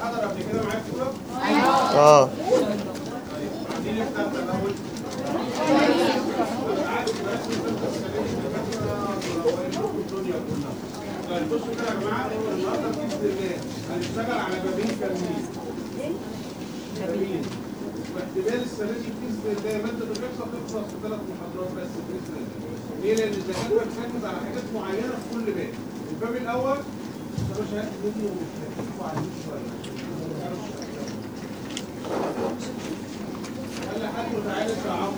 حضر قبل كده معاك صوره؟ اه عايزين نفتح الاول الدنيا كلها طيب بصوا كده يا جماعه النهارده باذن الله هنشتغل على بابين كاملين بابين واحتمال السنه دي باذن الله ماده الرخصه تخلص في ثلاث محاضرات بس باذن الله ليه؟ لان الدكاتره بتركز على حاجات معينه في كل باب الباب الاول يا باشا هات منه ومش عليه شويه خلي حد متعالج يا عمرو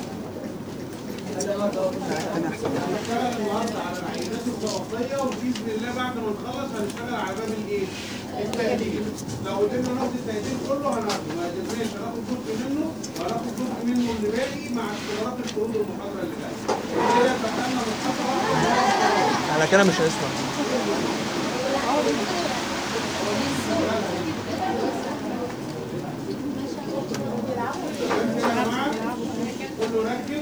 هنشتغل النهارده على العينات الضغطيه وباذن الله بعد ما نخلص هنشتغل على باب الايه؟ التهديد لو قدرنا ناخد التهديد كله هناخده ما قدرناش هناخد جزء منه وهناخد جزء منه اللي باقي مع اختبارات الفروض المحاضره اللي جايه كده دخلنا مصطفى على كده مش هيسمع يا جماعه كله ركز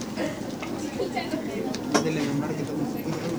ده اللي من مرجع ده مستحيل قوي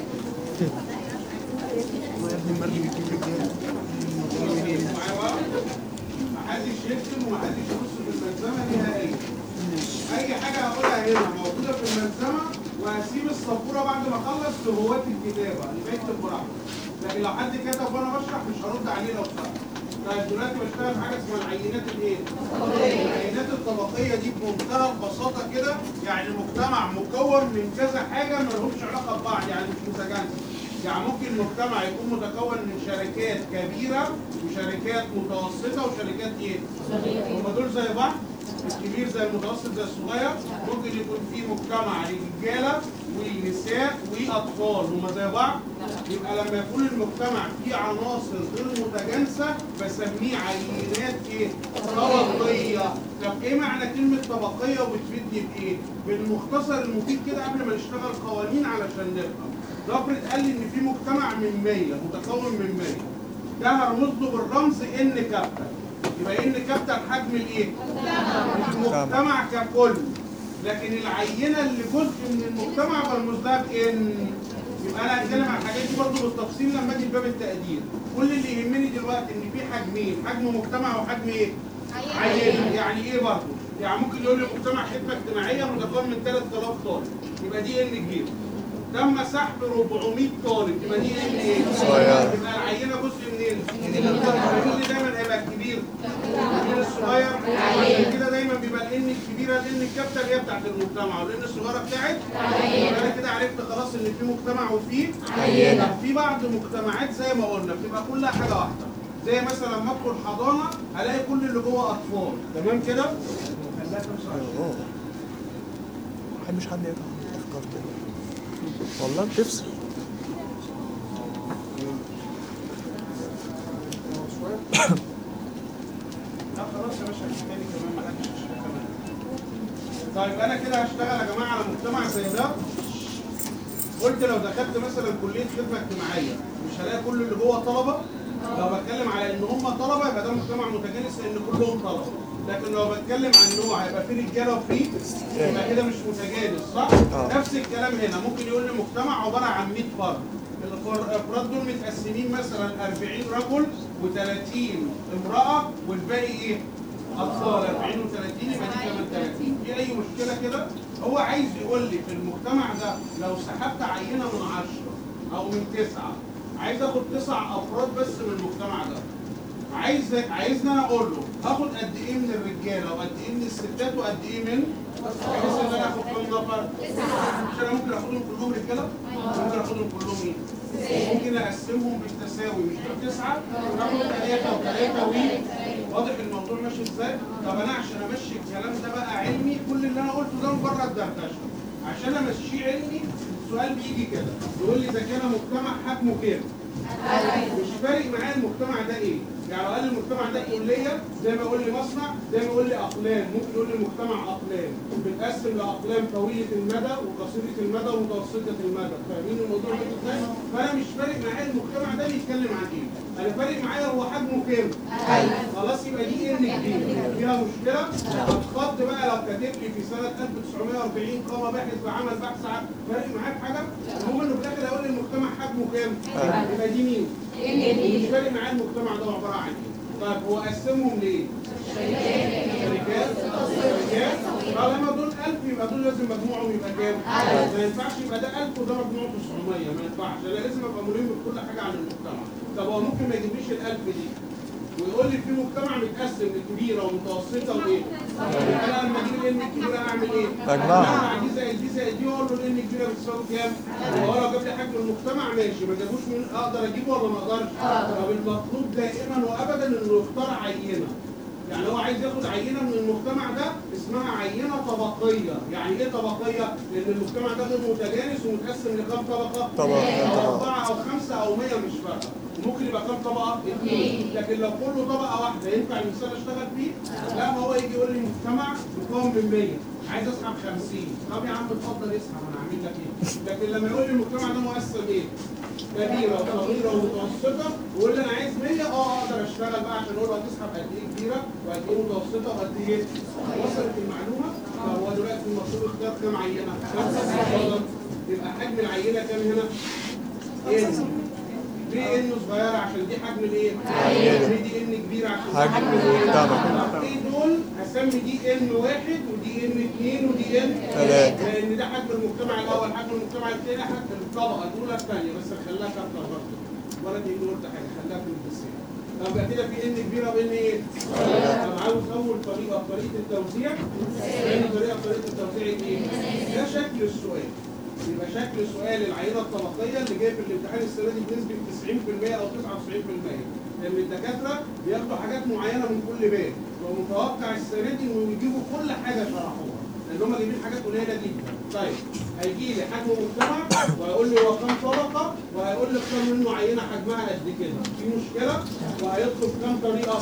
والله يا ابني المرجع بيجيب رجاله معايا بقى محدش يكتب ومحدش يبص في الملزمه نهائيا اي حاجه هقولها هنا موجوده في الملزمه وهسيب السبوره بعد ما اخلص لهواة الكتابه اللي بيكتب براحته لكن لو حد كتب وانا بشرح مش هرد عليه لو سمحت طيب دلوقتي بشتغل في حاجه اسمها العينات الايه؟ العينات الطبقيه دي بمنتهى البساطه كده يعني مجتمع مكون من كذا حاجه ما لهمش علاقه ببعض يعني مش متجانسه يعني ممكن مجتمع يكون متكون من شركات كبيره وشركات متوسطه وشركات ايه؟ هم دول زي بعض الكبير زي المتوسط زي الصغير ممكن يكون في مجتمع رجاله ونساء واطفال هم زي بعض يبقى لما يكون المجتمع فيه عناصر غير متجانسه بسميه عينات ايه؟ طبقيه طب ايه معنى كلمه طبقيه وبتفيدني بايه؟ بالمختصر المفيد كده قبل ما نشتغل قوانين علشان نفهم نفرض قال لي ان في مجتمع من 100 متكون من 100 ده هرمز له بالرمز ان كابتن يبقى ان كابتن حجم الايه؟ المجتمع ككل لكن العينه اللي جزء من المجتمع برمز لها بان يبقى انا هتكلم عن الحاجات دي برضه بالتفصيل لما اجي لباب التقدير كل اللي يهمني دلوقتي ان في حجمين حجم مجتمع وحجم ايه؟ عينه يعني ايه برضه؟ يعني ممكن يقول لي مجتمع خدمه اجتماعيه متكون من 3000 طالب يبقى دي ان كبير تم سحب 400 طالب يبقى دي ان ايه؟ صغيرة. يبقى العينه جزء منين؟ من اللي دايما هيبقى الكبير الان الصغير عشان كده دايما بيبقى الان الكبيره الان الكابتن هي بتاعت المجتمع والان الصغيره بتاعت يبقى انا كده عرفت خلاص ان في مجتمع وفي عينه في بعض مجتمعات زي ما قلنا بتبقى كلها حاجه واحده زي مثلا لما ادخل حضانه الاقي كل اللي جوه اطفال تمام كده؟ خليها 25. ما بحبش حد يقطع افكار كده والله بتفصل لا خلاص يا باشا هتحكي كمان ما حدش يشتغل كمان. طيب انا كده هشتغل يا جماعه على مجتمع زي ده قلت لو دخلت مثلا كليه خدمه اجتماعيه مش هلاقي كل اللي جوه طلبه لو بتكلم على ان هم طلبه يبقى ده مجتمع متجانس لان كلهم طلبه لكن لو بتكلم عن نوع هيبقى في رجاله وفي يبقى كده مش متجانس صح؟ آه. نفس الكلام هنا ممكن يقول لي مجتمع عباره عن 100 فرد الافراد دول متقسمين مثلا 40 رجل و30 امراه والباقي ايه؟ اطفال 40 و30 يبقى دي كمان 30 في اي مشكله كده؟ هو عايز يقول لي في المجتمع ده لو سحبت عينه من 10 او من 9 عايز اخد تسع افراد بس من المجتمع ده عايز عايزني انا اقول له هاخد قد ايه من الرجاله وقد ايه من الستات وقد ايه من بحيث ان انا اخد كام نفر؟ مش انا ممكن اخدهم كلهم رجاله؟ ممكن اخدهم كلهم ايه؟ ممكن اقسمهم بالتساوي مش دول تسعه ناخد ثلاثه وثلاثه و واضح الموضوع ماشي ازاي؟ طب انا عشان امشي الكلام ده بقى علمي كل اللي انا قلته ده مجرد دردشه عشان امشيه علمي السؤال بيجي كده يقول لي اذا كان مجتمع حجمه كام؟ مش فارق معايا المجتمع ده ايه يعني لو قال لي المجتمع ده كليه زي ما يقول لي مصنع زي ما يقول لي اقلام ممكن يقول لي المجتمع اقلام بتقسم لاقلام طويله المدى وقصيره المدى ومتوسطه المدى فاهمين الموضوع ده ازاي فانا مش فارق معايا المجتمع ده بيتكلم عن ايه انا فارق معايا هو حجمه كام خلاص يبقى دي ان كبير فيها مشكله الخط بقى لو كاتب لي في سنه 1940 قام باحث بعمل بحث عن فارق معاك حاجه المهم انه في الاخر هيقول لي المجتمع حجمه كام يبقى دي مين مش فارق معايا المجتمع ده عباره عن ايه طيب هو قسمهم ليه؟ شركات شركات طالما دول 1000 يبقى دول لازم مجموعهم يبقى كام؟ ما ينفعش يبقى ده 1000 وده مجموعه 900 ما ينفعش انا لازم ابقى ملم بكل حاجه عن المجتمع طب هو ممكن ما يجيبليش ال 1000 دي ويقول لي في مجتمع متقسم لكبيره ومتوسطه وايه؟ انا لما اجيب الان الكبيره اعمل ايه؟ أجمعهم. اجمع دي زائد دي زائد دي واقول له الان الكبيره بتساوي كام؟ وهو لو جاب لي حجم المجتمع ماشي ما جابوش من اقدر اجيبه ولا ما اقدرش؟ طب المطلوب دائما وابدا انه يختار عينه يعني هو عايز ياخد عينه من المجتمع ده اسمها عينه طبقيه، يعني ايه طبقيه؟ لان المجتمع ده غير متجانس ومتقسم لكام طبقه؟ طبقة. أو أربعة أو خمسة أو 100 مش فارقة وممكن يبقى كام طبقة؟ اثنين لكن لو كله طبقة واحدة ينفع الإنسان أشتغل فيه؟ لا ما هو يجي يقول لي مجتمع مكون من 100 عايز أسحب 50 طب يا عم اتفضل اسحب أنا هعمل لك إيه؟ لكن لما يقول لي المجتمع ده مقسم إيه؟ كبيرة وصغيرة ومتوسطة ويقول لي أنا عايز 100 أه أقدر أشتغل بقى عشان أقول له هتسحب قد إيه كبيرة وقد إيه متوسطة وقد إيه وصلت المعلومة؟ فهو دلوقتي المفروض اختار كام عينة؟ اتفضل. يبقى حجم العينة كام هنا؟ ان ليه ان صغيره عشان دي حجم الايه؟ ليه دي ان كبيره عشان دي حجم حجم الايه؟ طبعا. طب ايه دول؟ هسمي دي ان واحد ودي ان اثنين ودي ان ثلاثة. لان ده حجم المجتمع الاول حجم المجتمع الثاني حجم الطبقه الاولى الثانيه بس خليها كابتن برضه ولا دي قلت حاجه خليها في التسعين طب يبقى كده في ان كبيره وان ايه؟ طب عاوز اول طريقه طريقه التوزيع ثاني طريقه طريقه التوزيع ايه؟ ده شكل السؤال يبقى شكل سؤال العينه الطبقيه اللي جاي في الامتحان السنه دي بنسبه 90% او 99% لان الدكاتره بياخدوا حاجات معينه من كل باب ومتوقع السنه دي انهم يجيبوا كل حاجه شرحوها لان هم جايبين حاجات قليله جدا طيب هيجي لي حجم مجتمع وهيقول لي هو كام طبقه وهيقول لي اختار منه عينه حجمها قد كده في مشكله وهيطلب كام طريقه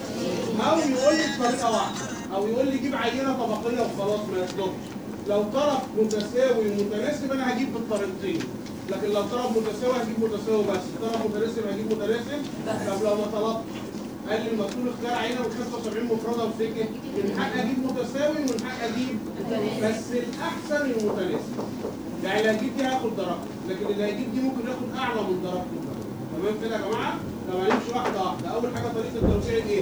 او يقول لي بطريقه واحده او يقول لي جيب عينه طبقيه وخلاص ما يطلبش لو طرف متساوي ومتناسب انا هجيب بالطريقتين لكن لو طرف متساوي هجيب متساوي بس طرف متناسب هجيب متناسب طب لو ما طلبت قال لي المسؤول اختار عينه من 75 مفرده وسكت من حق اجيب متساوي ومن حق اجيب بس الاحسن المتناسب يعني اللي هيجيب دي هياخد درجه لكن اللي هيجيب دي ممكن ياخد اعلى من درجته تمام كده يا جماعه؟ طب هنمشي واحده واحده اول حاجه طريقه التوزيع ايه؟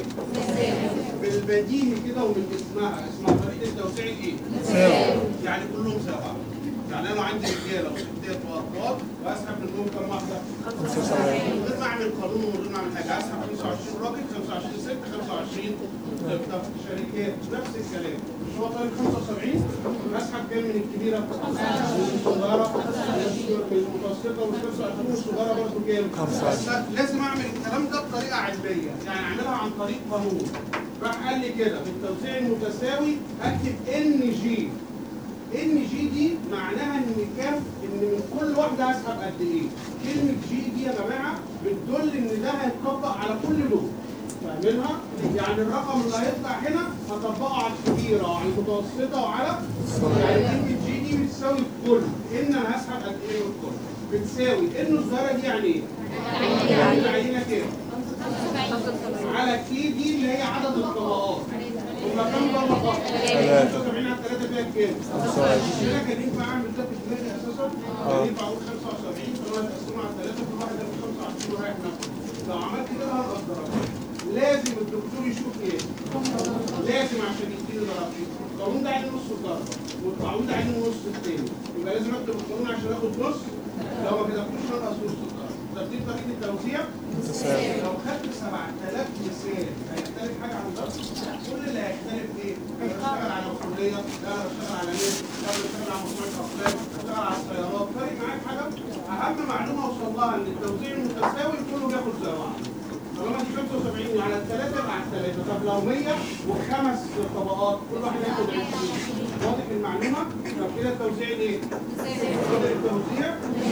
بالبديهي كده ومن اسمها اسمها طريقه التوزيع ايه؟ يعني كلهم زي بعض يعني انا عندي رجاله وستات واطفال واسحب منهم كم واحده؟ من غير ما اعمل قانون ومن غير ما اعمل حاجه اسحب 25 راجل 25 ست 25 طب شركات نفس الكلام مش هو طالب 75 اسحب كام من الكبيره؟ من الصغيره من المتوسطه ومن 25 والصغيره برضه كام؟ 25. لازم اعمل الكلام ده بطريقه علميه يعني اعملها عن طريق قانون راح قال لي كده في التوزيع المتساوي اكتب ان جي ان جي دي معناها ان كام ان من كل واحده هسحب قد ايه كلمه جي دي يا جماعه بتدل ان ده هيتطبق على كل لون فاهمينها؟ يعني الرقم اللي هيطلع هنا هطبقه على الكبيره وعلى المتوسطه وعلى يعني كلمه جي دي بتساوي الكل ان انا هسحب قد ايه من الكل بتساوي ان الظاهره دي يعني ايه؟ يعني العينه كام؟ على كي دي اللي هي عدد الطبقات هما كام طبقة؟ ثلاثة. 75 على 3 فيها كام؟ 25. كده كان ينفع اعمل ده في دماغي اساسا كان ينفع اقول 75 فلو هتقسمه على 3 كل واحد ياخد 25 ورايح نفسه لو عملت كده هنقص درجات لازم الدكتور يشوف ايه؟ لازم عشان يديني درجتين القانون ده عين نص الدرجه والقانون ده عين النص التاني يبقى لازم اكتب القانون عشان اخد نص لو ما كتبتوش هنقص نص الدرجه طب دي طريقه التوزيع متساوي. لو خدت 7000 مثال هيختلف حاجه عن ده كل اللي هيختلف ايه؟ انا بشتغل على مسؤوليه لا انا بشتغل على نت لا انا بشتغل على مصنوعات افلام بشتغل على السيارات فارق معاك حاجه اهم معلومه اوصل لها ان التوزيع المتساوي كله بياخد زي بعض طالما دي 75 على الثلاثه يبقى على الثلاثه طب لو 100 وخمس طبقات كل واحد ياخد 20 واضح المعلومه؟ طب كده التوزيع ايه؟ كده التوزيع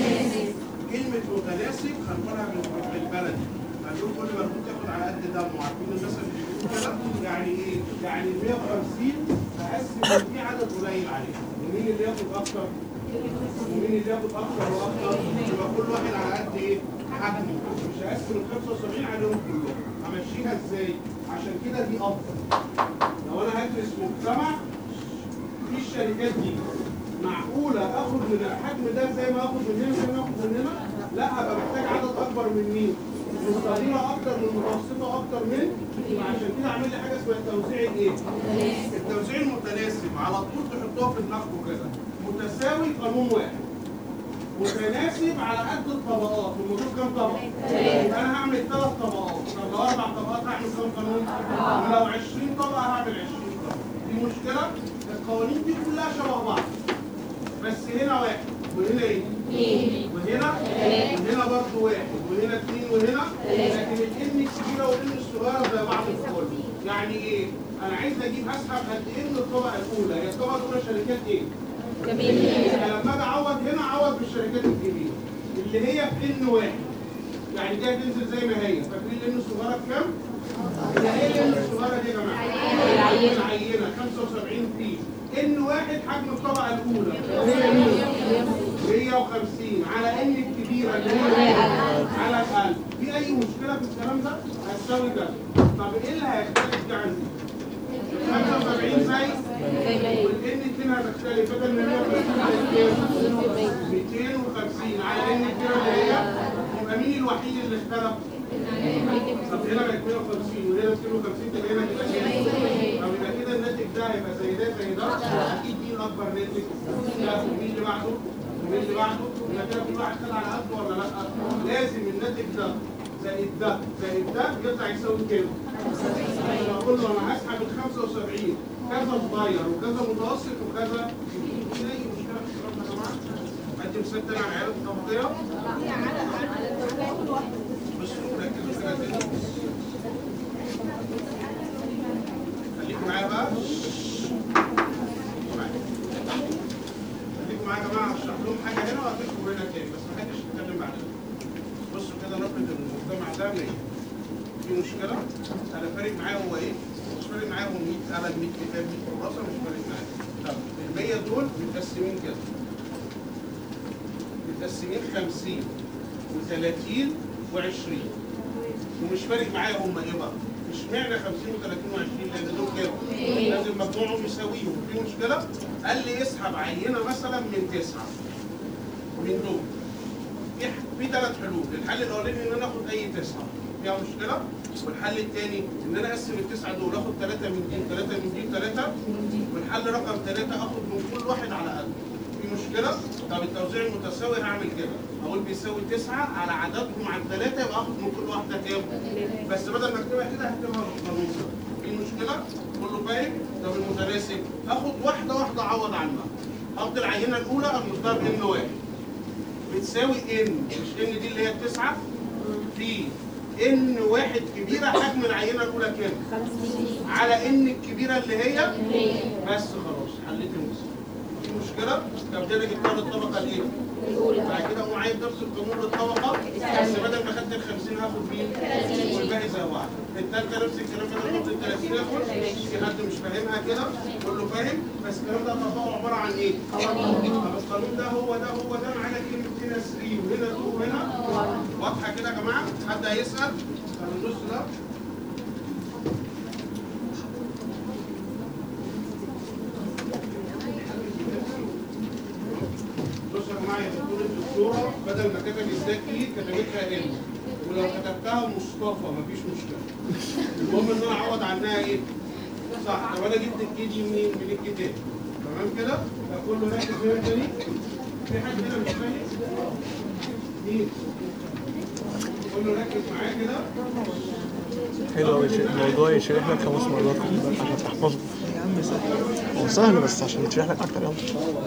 كلمة متناسب هنقولها بال- بالبلدي هنقول كل مربوط ياخد على قد دمه عارفين المثل اللي بيقول كده يعني ايه؟ يعني ال 150 هقسم ان في عدد قليل عليه ومين اللي ياخد اكتر؟ ومين اللي ياخد اكتر واكتر؟ يبقى كل واحد على قد ايه؟ حجمه مش هقسم ال 75 عليهم كلهم همشيها ازاي؟ عشان كده دي افضل لو انا هدرس مجتمع في الشركات دي معقولة اخد من الحجم ده زي ما اخد من هنا زي ما اخد من هنا؟ لا ابقى محتاج عدد اكبر من مين؟ مستقيمه اكتر من متوسطه اكتر من عشان كده عامل لي حاجه اسمها التوزيع الايه؟ التوزيع المتناسب على طول تحطوها في دماغكم كده متساوي قانون واحد متناسب على قد الطبقات هم دول كام طبقه؟ يبقى انا هعمل ثلاث طبقات طب لو اربع طبقات هعمل كام قانون؟ ولو 20 طبقه هعمل 20 طبقه دي مشكله القوانين دي كلها شبه بعض بس هنا واحد وهنا ايه؟ وهنا وهنا برضه واحد وهنا اثنين وهنا لكن الان الكبيره والان الصغيره زي بعض في الكل يعني ايه؟ انا عايز اجيب اسحب قد ايه من الطبقه الاولى هي الطبقه الاولى شركات ايه؟ يبقى لما اجي اعوض هنا اعوض بالشركات الكبيره اللي هي في ان واحد يعني دي هتنزل زي ما هي فاكرين الان الصغيره بكام؟ اللي هي الان الصغيره دي يا جماعه العينه العينه 75 في ان واحد حجم الطبقه الاولى 150 على ان الكبيره اللي هي على القلب في اي مشكله في الكلام ده؟ هتساوي ده طب ايه اللي هيختلف ده عندي؟ 75 زي والان 2 هتختلف بدل من 150 250 على ان الكبيره اللي هي يبقى مين الوحيد اللي اختلف؟ طب هنا بقت 150 وهنا 250 طب هنا تبقى كام؟ طب يبقى كده الناتج ده هيبقى زي ده زي ده اكيد مين اكبر ناتج؟ لا ومين اللي بعده؟ ومين اللي بعده؟ يبقى كده كل واحد خد على قده ولا لا؟ لازم الناتج ده زائد ده زائد ده يطلع يساوي كام؟ انا اقول له انا هسحب ال 75 كذا صغير وكذا متوسط وكذا كبير. في اي مشكله في الكلام ده يا جماعه؟ ادي مثال تاني على عيال الطبقيه بصوا ركزوا كده تاني خليكم معايا بقى خليكم معايا يا جماعه اشرح لهم حاجه هنا وهتفكوا هنا تاني بس ما حدش يتكلم بعدين بصوا كده نفرض ان المجتمع ده 100 في مشكله انا فارق معايا هو ايه؟ مش فارق معايا هو 100 قلم 100 كتاب 100 كراسه مش فارق معايا طب ال 100 دول متقسمين كده متقسمين 50 و30 و20 ومش فارق معايا هم ايه بقى؟ مش معنى 50 و30 و20 لان دول كام؟ لازم مجموعهم يساويهم في مشكله؟ قال لي اسحب عينه مثلا من تسعه من دول في في ثلاث حلول الحل الاولاني ان انا اخد اي تسعه فيها مشكله والحل الثاني ان انا اقسم التسعه دول اخد ثلاثه من دي ثلاثه من دي ثلاثه والحل رقم ثلاثه اخد من كل واحد على قد في مشكله طب التوزيع المتساوي هعمل كده اقول بيساوي تسعه على عددهم عن ثلاثه يبقى اخد من كل واحده كام بس بدل ما اكتبها كده هكتبها بالقانون ده في مشكله كله فاهم طب المتناسب اخد واحده واحده اعوض عنها اخد العينه الاولى المقدار ان واحد بتساوي ان مش ان دي اللي هي التسعه في ان واحد كبيره حجم العينه الاولى كام؟ على ان الكبيره اللي هي بس خلاص حليت المسألة في مشكله؟ طب كده جبتها للطبقه الايه؟ بعد كده اقوم عايز نفس القانون للطبقه بس بدل ما خدت ال 50 هاخد مين؟ والباقي زي بعض الثالثه نفس الكلام بدل ما اخد ال 30 اخد في حد مش فاهمها كده كله فاهم بس الكلام ده طبقه عباره عن ايه؟ طب القانون ده هو ده هو ده معانا كلمه هنا 3 وهنا 2 وهنا واضحه كده يا جماعه؟ حد هيسال؟ طب النص ده بصوا يا جماعه يا دكتور الدكتوره بدل ما كتب الزكي كتبتها ال ولو كتبتها مصطفى مفيش مشكله المهم ان انا اعوض عنها ايه؟ صح طب انا جبت الكيدي منين؟ من الكتاب تمام كده؟ فكله ركز هنا تاني في حد هنا مش فاهم؟ مين؟ كله ركز معايا كده حلو أوي شيء- الموضوع يشرح لك خمس مرات خد بالك عشان تحفظه يا عم سهل هو سهل بس عشان يشرح لك اكتر يلا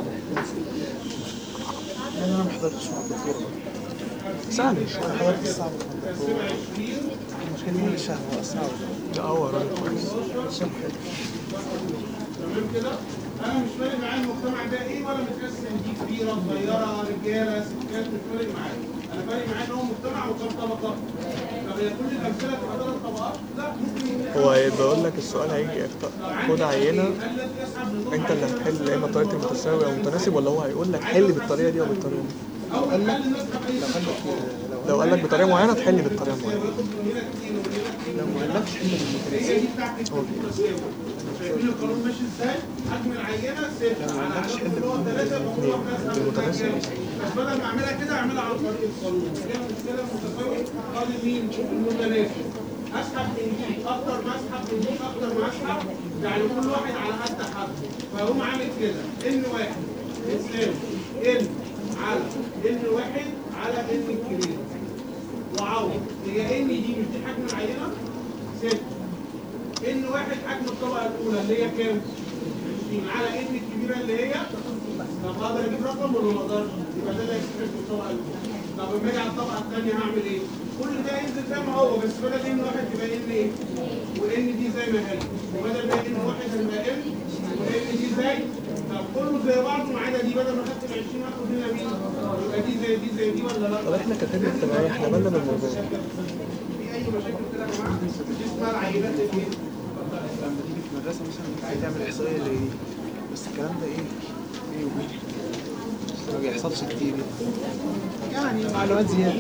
لان انا ما حضرتش مع الدكتور سهل انا حضرت الصعب مع الدكتور تقسيم 20 المشكله هو اللي سهل هو الصعب ده هو راجل كويس الشرح حلو تمام كده انا مش فارق معايا المجتمع ده ايه ولا متقسم دي كبيره صغيره رجاله ستات مش فارق معايا انا فارق معايا ان هو مجتمع وكم طبقه طب هي كل الامثله تبقى ثلاث طبقات لا ممكن هو بيقول لك السؤال هيجي اخت- خد عينه انت اللي هتحل يا اما طريقه المتساوي او متناسب ولا هو هيقول لك حل بالطريقه دي او بالطريقه دي او قال لك الحل الناس لو قال لك لو لو قال لك بطريقه معينه تحل بالطريقه المعينه لو ما قالكش حل بالمتناسب هي دي بتاعت التساوي شايفين القانون ماشي ازاي؟ حجم العينه صفر على عدد اللي هو ثلاثه بقول بالمتناسب. بس بدل ما اعملها كده اعملها عن طريق القانون هي المشكله المتساوي قال مين؟ المتناسب اسحب من دي اكتر ما اسحب من دي اكتر ما اسحب يعني كل واحد على قد حد فهو عامل كده ان واحد يساوي ان على ان واحد على ان الكبير وعوض هي ان دي مش دي حجم العينه؟ ست ان واحد حجم الطبقه الاولى اللي هي كام؟ 20 على ان الكبيره اللي هي طب اقدر اجيب رقم ولا ما اقدرش؟ يبقى ده اللي هيكتب في الطبقه الاولى طب لما اجي على الطبقه الثانيه هعمل ايه؟ كل ده ينزل زي ما هو بس بدل ان واحد يبقى ان ايه؟ وان دي زي ما هي وبدل ما ان واحد هتبقى ان وان دي زي طب كله زي بعضه ما عدا دي بدل ما خدت ال 20 هاخد هنا مين؟ يبقى دي زي دي زي دي ولا لا؟ طب احنا كاتبين التبعية احنا مالنا بالموضوع في اي مشاكل كده يا جماعه؟ دي اسمها العينات الايه؟ لما تيجي في المدرسة مثلا بتيجي تعمل إحصائية زي دي بس الكلام ده إيه؟ إيه وبيه ما بيحصلش كتير يعني يعني معلومات زيادة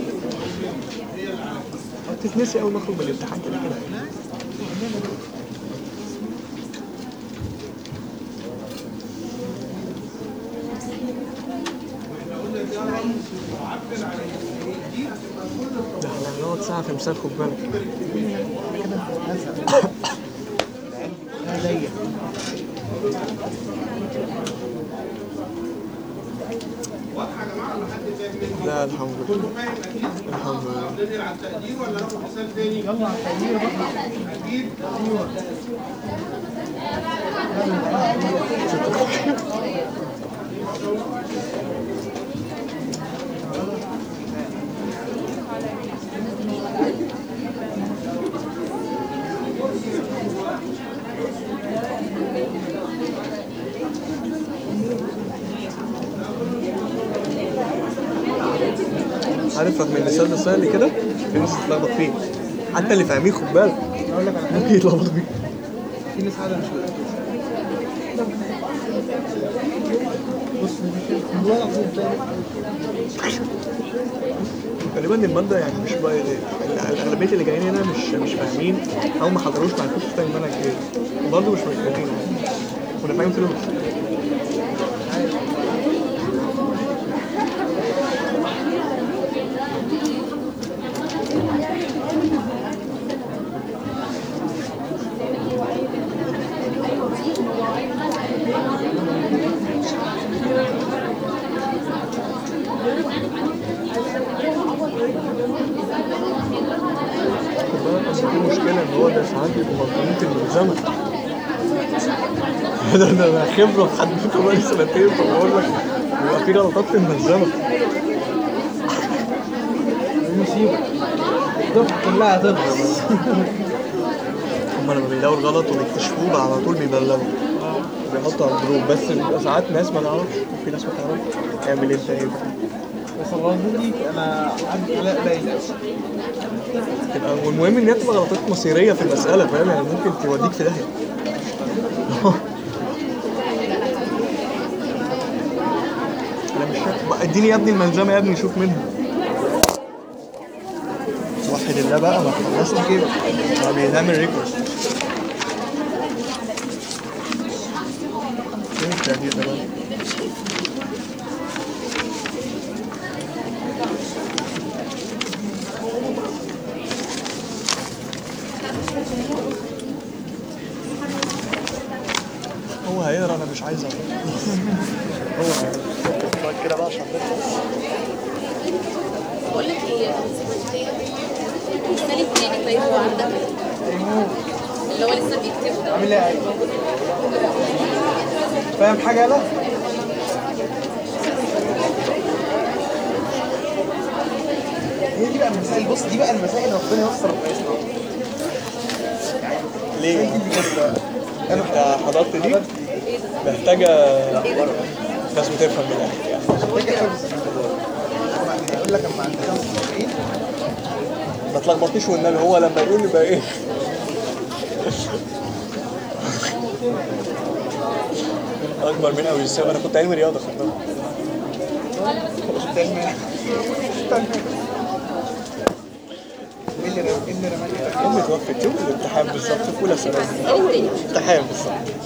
هتتنسي اول ما اخرج من الامتحان كده كده احنا قلنا دي رمز معبر عن ان دي هتبقى كل ده احنا هنقعد ساعه في مثال خد بالك لا ضيق واضحه يا جماعه ولا حد فاهم مني؟ لا الحمد لله كله فاهم اكيد؟ الحمد لله ننقل على التقدير ولا ناخد مثال تاني؟ يلا على التغيير بقى اكيد عارف رغم ان السؤال ده سهل كده في ناس تتلخبط فيه حتى اللي فاهمين خد بالك أقول لك على حاجة ممكن يتلخبط فيه في ناس قاعدة مش مركزة بص والله العظيم تلاقي غالبا المادة يعني مش بقى الأغلبية اللي جايين هنا مش مش فاهمين أو ما حضروش ما عرفوش يفهموا المنهج إيه وبرضه مش مركزين كنا فاهمين فلوس خد بالك أصل في مشكلة إن هو ده ساعات بيبقوا مظلومين في الملزمة ده ده أنا خبرة في حدوته بقالي سنتين فبقول لك بيبقى في غلطات في الملزمة مصيبة الدفعة كلها هتغلط هما لما بيلاقوا الغلط وبيكتشفوه بقى على طول بيبلغوا بيحطوا على الجروب بس بيبقى ساعات ناس ما تعرفش في ناس ما تعرفش اعمل انت ايه بس الغلطات دي أنا عندي علاء قليل أوي تبقى والمهم ان هي تبقى غلطات مصيريه في المساله فاهم يعني ممكن توديك في داهيه انا مش فاهم بقى اديني يا ابني الملزمه يا ابني شوف منها وحد الله بقى ما خلصنا كده هو بيعمل ريكورس ايه التهديد ده بقى؟ هو هيقرا انا مش عايز اقرا هو هيقرا كده بقى عشان نخلص بقول لك ايه مثالي تاني طيب هو عندك اللي هو لسه بيكتبه ده عامل ايه فاهم حاجة يلا؟ هي دي بقى المسائل بص دي بقى المسائل ربنا يستر ويسمع ليه؟ دي اللي كانت انت حضرت دي؟ محتاجة ناس بتفهم من الاخر يعني محتاجة حفظ يقول لك اما عند 95 ما تلخبطنيش والنبي هو لما يقول يبقى ايه؟ اكبر من او يساوي انا كنت علمي رياضه خد بالك كنت علمي اللي رم- إيه اللي رماني امي توفت يوم الامتحان بالظبط في اولى ثانوي اول امتحان بالظبط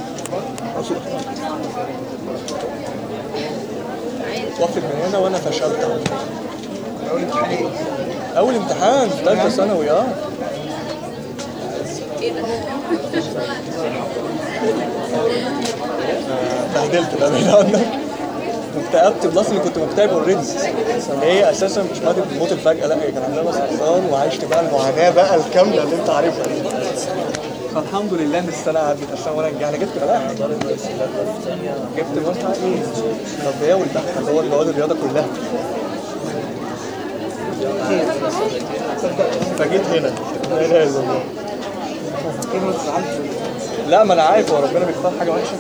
توفت من هنا وانا فشلت اول امتحان ايه؟ اول امتحان في ثالثه ثانوي اه ايه ده؟ بهدلت بقى بعيد عنك واكتئبت بلس اللي كنت مكتئب اوريدي هي اساسا مش ماتت بموت الفجأة لا هي كان عندها سرطان وعشت بقى المعاناة بقى الكاملة اللي انت عارفها دي فالحمد لله ان السنة عدت السنة وانا نجح انا جبت بلاحق جبت مثلا ايه التربية والبحث اللي هو المواد الرياضة كلها فجيت هنا لا اله الا الله ايه ما تزعلش لا ما انا عارف هو ربنا بيختار حاجة وحشة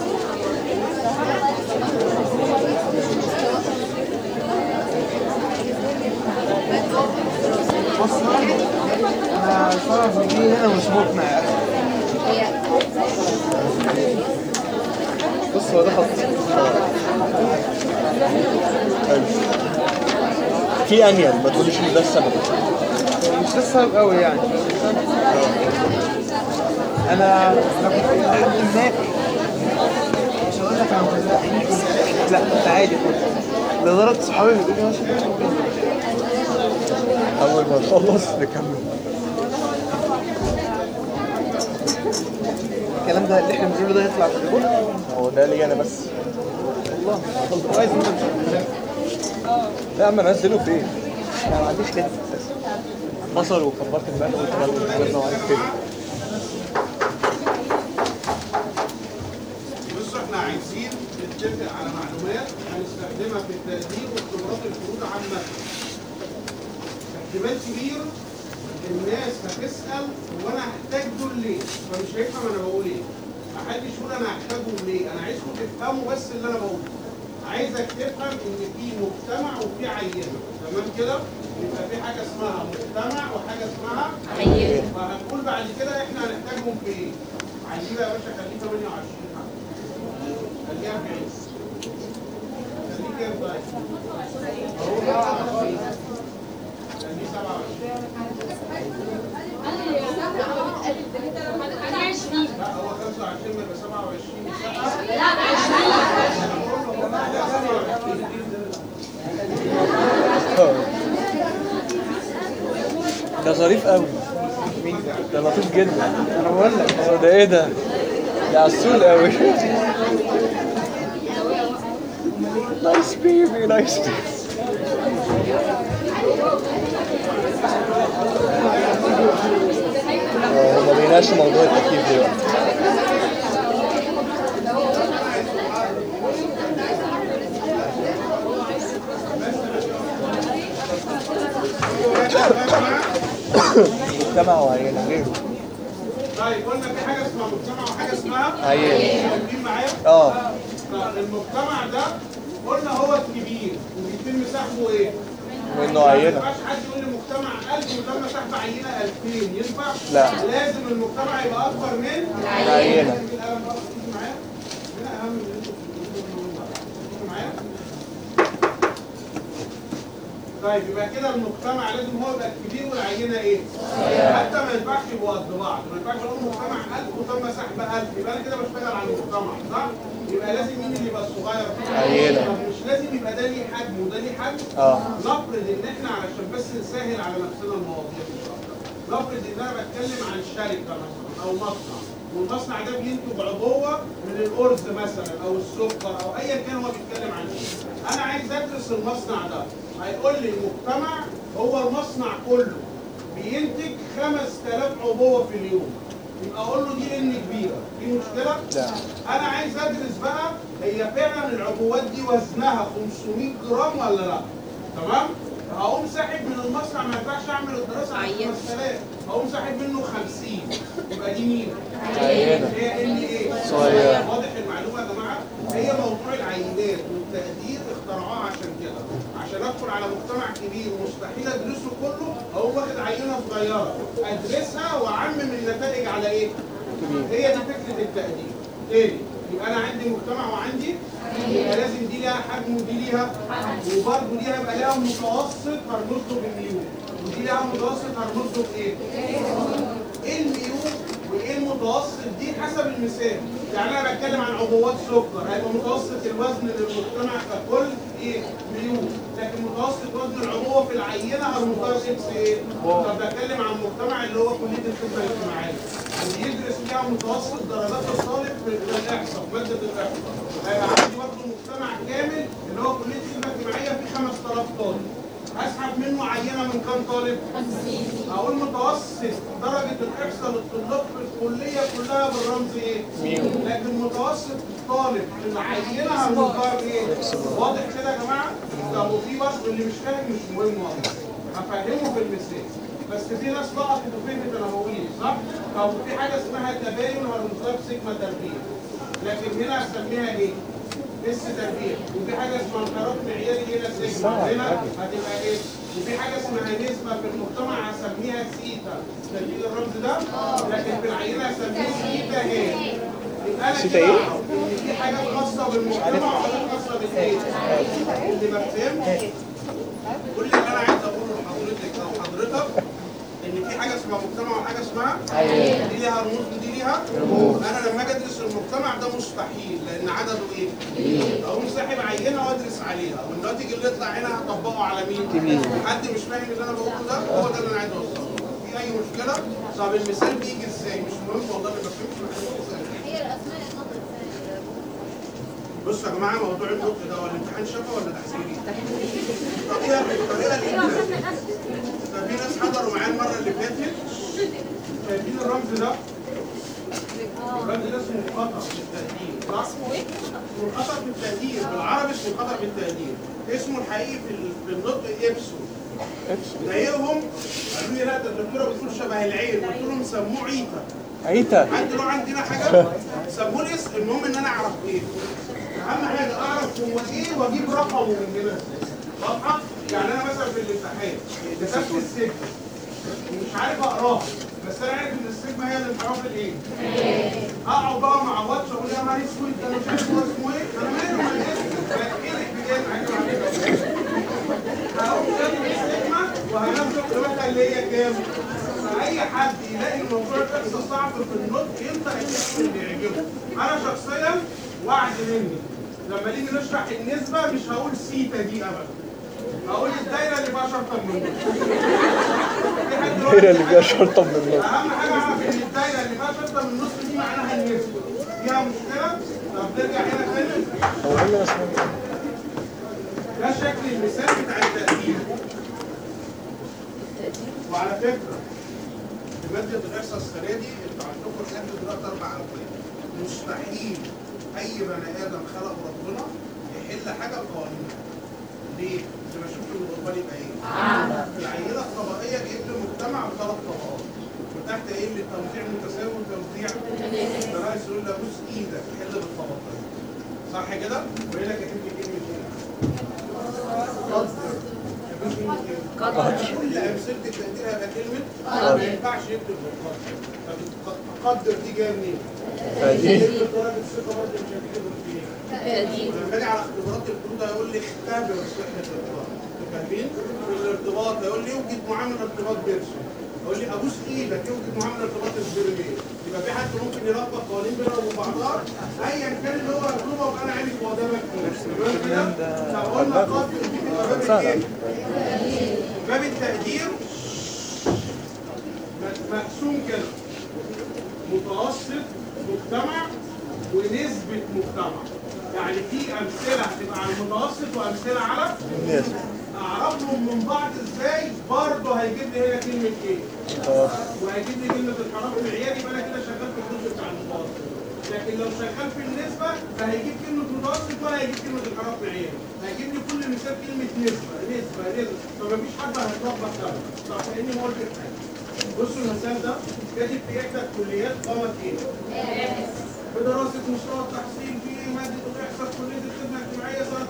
بص انا الفرق بيجي هنا مش مقنع يا اخي بص هو ده خط حلو. في انيل ما تقوليش ان ده السبب مش ده السبب قوي يعني انا انا كنت لحد ما مش هقول لك انا كنت لا كنت عادي كنت لدرجه صحابي بيقولوا لي ماشي اول ما نخلص نكمل الكلام ده اللي احنا بنقوله ده يطلع في الجول هو ده لي انا بس والله كويس انت مش لا يا عم انزله فين؟ انا ما عنديش كده اساسا حصل وكبرت دماغي وقلت يلا نزلنا وعايز كده بصوا احنا عايزين نتفق على معلومات هنستخدمها في التقدير واختبارات الفروض عامة. احتمال كبير الناس هتسأل هو انا هحتاج دول ليه؟ فمش هيفهم انا بقول ايه. محدش يقول انا هحتاجهم ليه؟ انا عايزكم تفهموا بس اللي انا بقوله. عايزك تفهم ان في مجتمع وفي عينة، تمام كده؟ يبقى في حاجة اسمها مجتمع وحاجة اسمها عينة. فهنقول بعد كده احنا هنحتاجهم في ايه؟ عايزين بقى يا باشا خليه 28 حاجة. خليها 40 خليه كام طيب؟ هو بقى 20 خليه 27 لا هو 25 يبقى 27 لا ده ظريف قوي ده لطيف جدا انا بقول لك هو ده ايه ده؟ ده عسول قوي نايس بيبي نايس بيبي ما بيناش موضوع التكييف دلوقتي مجتمع وعينة غيره طيب قلنا في حاجة اسمها مجتمع وحاجة اسمها عينة فاهمين معايا؟ اه طب المجتمع ده قلنا هو الكبير وبيتم سحبه ايه؟ وانه ما عينة ينفعش حد يقول لي مجتمع 1000 وتم سحب عينة 2000 ينفع؟ لا. لازم المجتمع يبقى اكبر من عينة القلم بقى تيجي معايا؟ هنا اهم من اللي انتوا بتقولوه ده. تيجي معايا؟ طيب يبقى كده المجتمع لازم هو يبقى الكبير والعينه ايه؟ حتى ما ينفعش يبقوا قد بعض، ما ينفعش اقول مجتمع 1000 وتم سحب 1000 يبقى انا كده بشتغل على المجتمع صح؟ يبقى لازم مين اللي يبقى الصغير؟ عينة. طب مش لازم يبقى ده ليه حجم وده ليه حجم؟ اه نفرض ان احنا علشان بس نسهل على نفسنا المواضيع ان شاء الله نفرض ان انا بتكلم عن شركه مثلا او مصنع والمصنع ده بينتج عبوه من الارز مثلا او السكر او ايا كان هو بيتكلم عن ايه انا عايز ادرس المصنع ده هيقول لي المجتمع هو المصنع كله بينتج 5000 عبوه في اليوم يبقى اقول له دي ان كبيره في مشكله؟ لا انا عايز ادرس بقى هي فعلا العبوات دي وزنها 500 جرام ولا لا تمام هقوم ساحب من المصنع ما ينفعش اعمل الدراسه على عينة. 5000 هقوم ساحب منه 50 يبقى دي مين عينة. هي ان ايه صغيرة. واضح المعلومه يا جماعه هي موضوع العينات والتقدير اخترعوها عشان كده عشان ادخل على مجتمع كبير ومستحيل ادرسه كله اقوم واخد عينه صغيره ادرسها واعمم النتائج على ايه هي دي فكره التقدير تاني يبقى انا عندي مجتمع وعندي يبقى لازم دي ليها حجم ودي ليها وبرضه دي هيبقى ليها متوسط هرمز له بالمليون ودي دي لها متوسط هرمز له بايه؟ ايه الميو وايه المتوسط دي حسب المثال يعني انا بتكلم عن عبوات سكر هيبقى متوسط الوزن للمجتمع ككل ايه ميو لكن متوسط وزن العبوه في العينه هرمزها اكس ايه طب بتكلم عن المجتمع اللي هو كليه الخدمه الاجتماعيه ويدرس فيها متوسط درجات الطالب في الاحصاء في ماده الاحصاء هيبقى عندي برضه مجتمع كامل اللي هو كليه الخدمه الاجتماعيه فيه 5000 طالب اسحب منه عينه من كام طالب؟ اقول متوسط درجه الاحصاء للطلاب في الكليه كلها بالرمز ايه؟ لكن متوسط الطالب في العينه هنختار ايه؟ واضح كده يا جماعه؟ طب وفي برضه اللي مش فاهم مش مهم واضح هفهمه في المثال بس في ناس لقطت وفهمت انا بقول ايه صح؟ طب وفي حاجه اسمها تباين هنختار سيجما تربيه لكن هنا هسميها ايه؟ اس تربيه وفي حاجه اسمها انحراف معياري هنا سيجما هنا هتبقى ايه؟ وفي حاجه اسمها نسبه في المجتمع هسميها سيتا تربيه الرمز ده لكن في العينه هسميه سيتا هي يبقى انا سيتا كده إيه؟ أعرف ان في حاجات خاصه بالمجتمع وحاجات خاصه بالايه؟ اللي ما فهمش كل اللي انا عايز اقوله لحضرتك او حضرتك ان في حاجه اسمها مجتمع وحاجه اسمها دي ليها رموز ودي ليها انا لما اجي ادرس المجتمع ده مستحيل لان عدده ايه؟ اقوم ساحب عينه وادرس عليها والناتج اللي يطلع هنا هطبقه على مين؟ حد مش فاهم اللي انا بقوله ده هو ده اللي انا عايز اوصله في اي مشكله؟ طب المثال بيجي ازاي؟ مش مهم والله اللي ما فهمش محتاج يسأل. هي الاسماء النطق بصوا يا جماعه موضوع النطق ده هو الامتحان شفا ولا تحسيبي؟ الطريقه الطريقه اللي ففي ناس حضروا معايا المره اللي فاتت شايفين الرمز ده؟ الرمز ده اسمه خطأ في التقدير صح؟ اسمه ايه؟ اسمه خطأ في التقدير بالعربي اسمه خطأ في التقدير اسمه الحقيقي في ال- في النطق ابسون ضايقهم قالوا لي لا ده الدكتوره بتقول شبه العين قلت لهم سموه عيتا عيتا حد له عندنا حاجه سموه لي اسم المهم ان انا اعرف ايه اهم حاجه اعرف هو ايه واجيب رقمه من هنا ازاي واضحه يعني انا مثلا في الامتحان كتبت السجن ومش عارف اقراها بس انا عارف ان السجمه هي الانحراف الايه اقعد بقى مع واتش اقول يا نهار اسود ده انا مش عارف هو اسمه ايه انا مالي ومال اسمه بتقلق بجد عايز اعمل هقوم كاتب السجمه وهنزل قيمتها اللي هي كام فاي حد يلاقي الموضوع الاحصاء صعب في النطق ينطق الاسم اللي يعجبه انا شخصيا وعد مني لما نيجي نشرح النسبه مش هقول سيتا دي ابدا هقول الدايره اللي فيها شرطه من النص في حد دلوقتي الدايرة اللي فيها شرطة من النص اهم حاجه اعرف ان الدايره اللي فيها شرطه من النص دي معناها النسبه فيها مشكله طب نرجع هنا تاني هو ايه اللي اسمه ده شكل المثال بتاع التقدير وعلى فكره في ماده الاحصاء السنه دي انتوا عندكم لحد دلوقتي اربع اوقات مستحيل اي بني ادم خلقه ربنا يحل حاجه بقوانين ليه؟ عشان اشوف ان القربان يبقى ايه؟ العينه الطبقيه جايب لي مجتمع بثلاث طبقات وتحت قايل لي توزيع متساوي وتوزيع ده رئيس يقول لي ابوس ايدك حل بالطبقتين صح كده؟ وهنا كاتب لي كلمه هنا قدر كل امثله التقدير هيبقى كلمه ما ينفعش يكتب بالقدر طب قدر دي جايه منين؟ فدي يكتب درجه الثقه برضه مش هتكتب بالكلمه ولما اجي على اختبارات الفروض هيقول لي اختبر صحه الارتباط فاهمين؟ في الارتباط هيقول لي يوجد معامل ارتباط بيرسون يقول لي ابوس ايدك يوجد معامل ارتباط البيرميل يبقى في حد ممكن يلخبط قوانين بينهم وبين بعضها ايا كان اللي هو يطلبه يبقى انا عارف هو ده مكتوب تمام كده؟ طب قلنا قدر دي بتبقى باب سهلة. الايه؟ باب التقدير م- مقسوم كده متوسط مجتمع ونسبة مجتمع يعني في أمثلة هتبقى على المتوسط وأمثلة على الناس أعرفهم من بعض إزاي برضه هيجيب لي هنا كلمة إيه وهيجيب لي كلمة الحرام المعياري يبقى أنا كده شغال في الجزء بتاع المتوسط لكن لو شغال في النسبة فهيجيب كلمة متوسط ولا هيجيب كلمة الحرام معياري هيجيب لي كل مثال كلمة نسبة نسبة نسبة فمفيش حد هيتلخبط ده صح لأني ما قلتش حاجة بصوا المثال ده كاتب في إحدى الكليات قامت إيه؟ بدراسة مستوى التحصيل في مادة الإحصاء في كلية الخدمة الاجتماعية سنة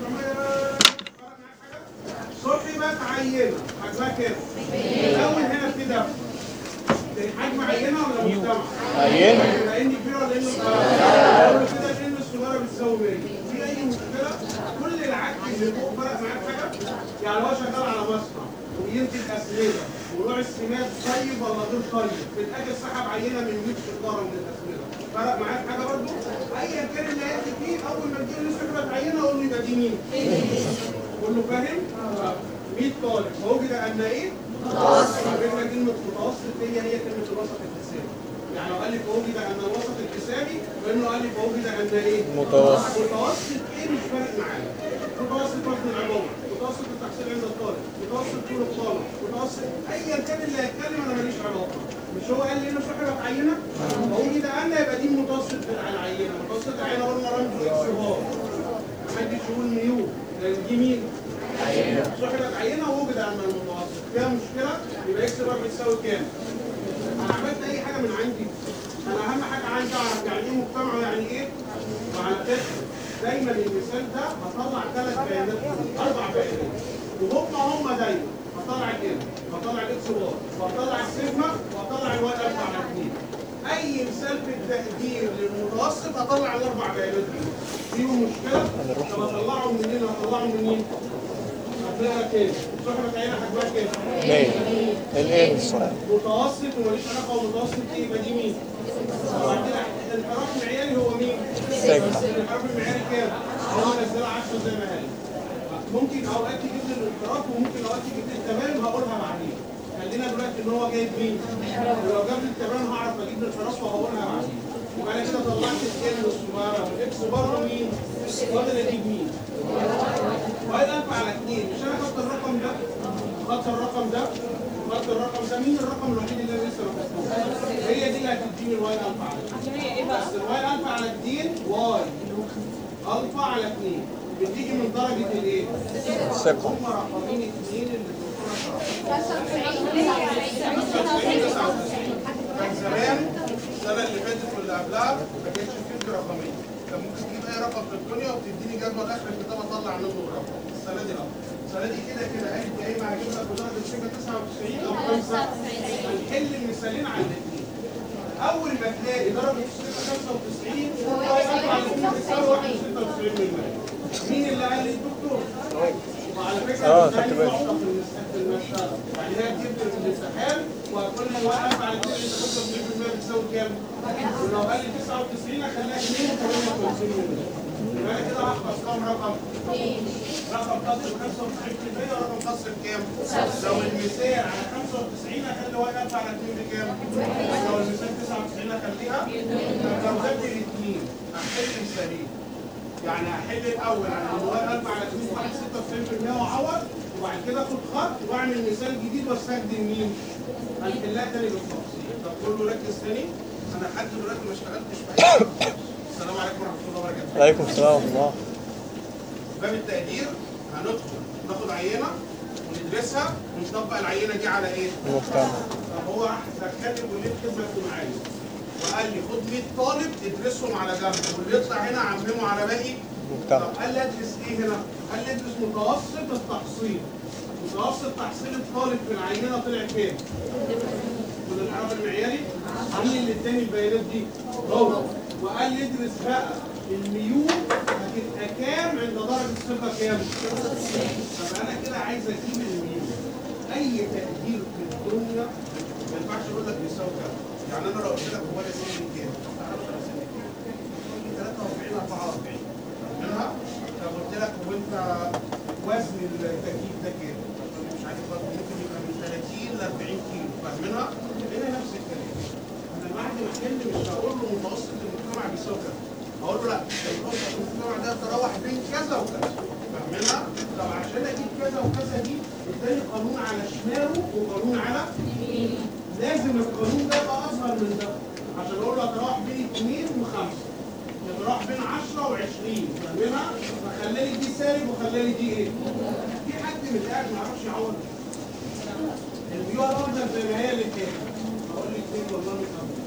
1900 صحبت عينة حجمها كام؟ الأول هنا في ده حجم عينة ولا مجتمع؟ عينة. يبقى إن كبيرة ولا إن صغيرة؟ أول كده إن الصغيرة بتساوي 100 في أي مشكلة؟ كل العك اللي فوق فرق معاك حاجة؟ يعني هو شغال على مصنع بينتج اسمده ونوع السماد طيب ولا غير طيب في الاخر سحب عينه من 100 شكاره من الاسمده فرق معاك حاجه برضه ايا كان اللي هيأتي فيه اول ما تجيب له سحبت عينه اقول له يبقى دي مين؟ كله فاهم؟ 100 طالب ووجد ان ايه؟ متوسط على فكره كلمه متوسط هي هي كلمه الوسط الحسابي يعني لو قال لي فوجد ان الوسط الحسابي فانه قال لي فوجد ان ايه؟ متوسط. متوسط ايه مش فارق معايا متوسط وزن العموم متوسط التحصيل عند الطالب متوسط طول الطالب متوسط ايا كان اللي هيتكلم انا ماليش علاقه مش هو قال لي هنا سحبت عينه فوجد ان يبقى دي المتوسط بتاع العينه متوسط العينه قلنا رمز اكس بار محدش يقول ميو لان دي مين؟ سحبت عينه ووجد ان المتوسط فيها مشكله يبقى اكس بار بتساوي كام؟ انا عملت اي حاجه من عندي انا اهم حاجه عندي اعرف يعني ايه مجتمع ويعني ايه وعلى فكره دايما المثال ده هطلع ثلاث بيانات اربع بيانات وهم هم دايما هطلع الام هطلع الاكس بار وهطلع السيجما وهطلع الواي الفا على اثنين اي مثال في التقدير للمتوسط هطلع الاربع بيانات دي فيهم مشكله طب اطلعهم منين هطلعهم منين؟ هتلاقيها كام؟ سحبت عينه حجمها كام؟ 100 الان السؤال متوسط وماليش علاقه بمتوسط ايه يبقى دي مين؟ وبعدين الانحراف المعياري هو مين؟ سيجما. الانحراف المعياري كام؟ هو نزلها 10 زي ما هي ممكن اوقات تجيب لي الانحراف وممكن اوقات تجيب لي التمام هقولها بعدين خلينا دلوقتي ان هو جايب مين؟ ولو جاب لي التمام هعرف اجيب لي الانحراف وهقولها بعدين يبقى انا كده طلعت الان الصغيره والاكس بره مين؟ فاضل اجيب مين؟ واي الف على اثنين مش انا خدت الرقم ده خدت الرقم ده خدت الرقم ده مين الرقم الوحيد اللي انا لسه ما خدتوش هي دي اللي هتديني الواي الف على اثنين عشان هي ايه بقى؟ بس الواي الف على اثنين واي الفا على اثنين بتيجي من درجه الايه؟ ثقة هم رقمين اثنين اللي الدكتوره كان زمان السنه اللي فاتت واللي قبلها ما كانش فيه رقمين كان ممكن تجيب اي رقم في الدنيا وتديني جدول اخر الكتاب اطلع منه الرقم السنه دي لا السنه دي كده كده قالت يا اما هجيب لك بدرجه السجن 99 او 5 هنحل المثالين على الاثنين اول ما تلاقي درجه السجن 95 هو يقطع الاثنين بتساوي 96% مين اللي قال لي الدكتور؟ وعلى فكره آه، ده خدت ليه بالي. نقطة في المس- في المسألة يعني هي تجيب لي في الامتحان وهتقول لي واقف على 2 انت 95% بتساوي كام؟ ولو قال لي 99 اخليها 2 و58 يبقى انا كده هحفظ كام رقم؟ رقم خاص ب 95% ورقم خاص بكام؟ لو المثال على 95 اخلي واقف على 2 بكام؟ لو المثال 99 اخليها طب لو جبت الاثنين احل مثالين يعني هحل الاول على المواد الف على 2 96% واعوض وبعد كده اخد خط واعمل مثال جديد واستخدم مين؟ هنحلها تاني بالتفصيل طب قول له ركز تاني انا لحد دلوقتي ما اشتغلتش في اي السلام عليكم ورحمه الله وبركاته عليكم السلام ورحمة الله باب التقدير هندخل ناخد عينه وندرسها ونطبق العينه دي على ايه؟ المجتمع طب هو راح دخلني كليه خدمه اجتماعيه وقال لي خد 100 طالب ادرسهم على جنب واللي يطلع هنا عممه على باقي مجتمع طب قال لي ادرس ايه هنا؟ قال لي ادرس متوسط التحصيل متوسط تحصيل الطالب في العينه طلع كام؟ والانحراف المعياري مين اللي اداني البيانات دي؟ هو وقال لي ادرس بقى الميول هتبقى كام عند درجه الثقه كام؟ طب انا كده عايز اجيب الميول اي تقدير في الدنيا ما ينفعش اقول لك بيساوي كام يعني انا لو قلت لك هو انا سني كام؟ تعرفش انا سني كام؟ 43 44 منها لو قلت لك هو انت وزن التكييف ده كام؟ مش عارف برضه ممكن يبقى من 30 ل 40 كيلو فاهمينها؟ هنا نفس الكلام انا بعد ما احل مش هقول له متوسط المجتمع بيساوي كام هقول له لا المتوسط المجتمع ده تراوح بين كذا وكذا فاهمينها؟ طب عشان اجيب كذا وكذا دي اداني قانون على شماله وقانون على لازم القانون ده يبقى اصغر من ده عشان اقول له تراوح بين 2 و5 يتراوح بين 10 و20 فاهمينها؟ فخلالي دي سالب وخلالي دي ايه؟ في حد من اللي قاعد ما يعرفش يعوض البيوع الافضل زي ما هي اللي كانت اقول لك ليه والله مش هقول.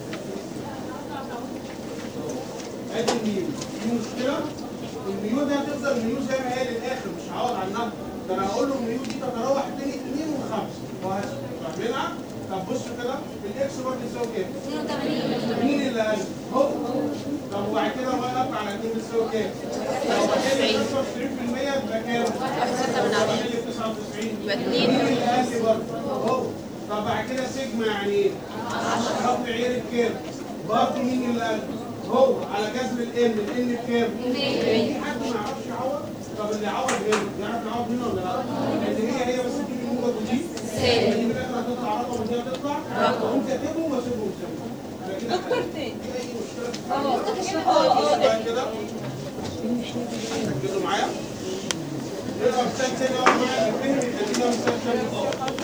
ادي الميول في مشكله الميول دي هتفضل ميول زي ما هي للاخر مش هعوض عنها ده انا هقول له الميول دي تتراوح بين 2 و5 وهكذا فاهمينها؟ طب بصوا كده الاكس برضه يساوي كام؟ 82 مين اللي قال؟ هو طب وبعد كده هو قال على 2 بتساوي كام؟ لو بحل 95% يبقى كام؟ واحد وستة من عشرة. بحل 99 يبقى اتنين. مين اللي قال لي برضه هو طب بعد كده سيجما يعني ايه؟ حط عيار الكام برضه مين اللي قال هو على جذر الان الان بكام؟ في حد ما يعرفش يعوض طب اللي يعوض هنا يعرف يعوض هنا ولا لا؟ لان هي هي بس دي الموجة ودي سالب. دي في الاخر هتطلع رقم ودي هتطلع رقم انت كاتبهم واسيبهم سالب أنا كده دكتور حل. تاني في اي مشكله اه بص بقى كده ركزوا معايا نقرا مثال تاني اهو معايا الفهم يبقى كده مثال تاني خالص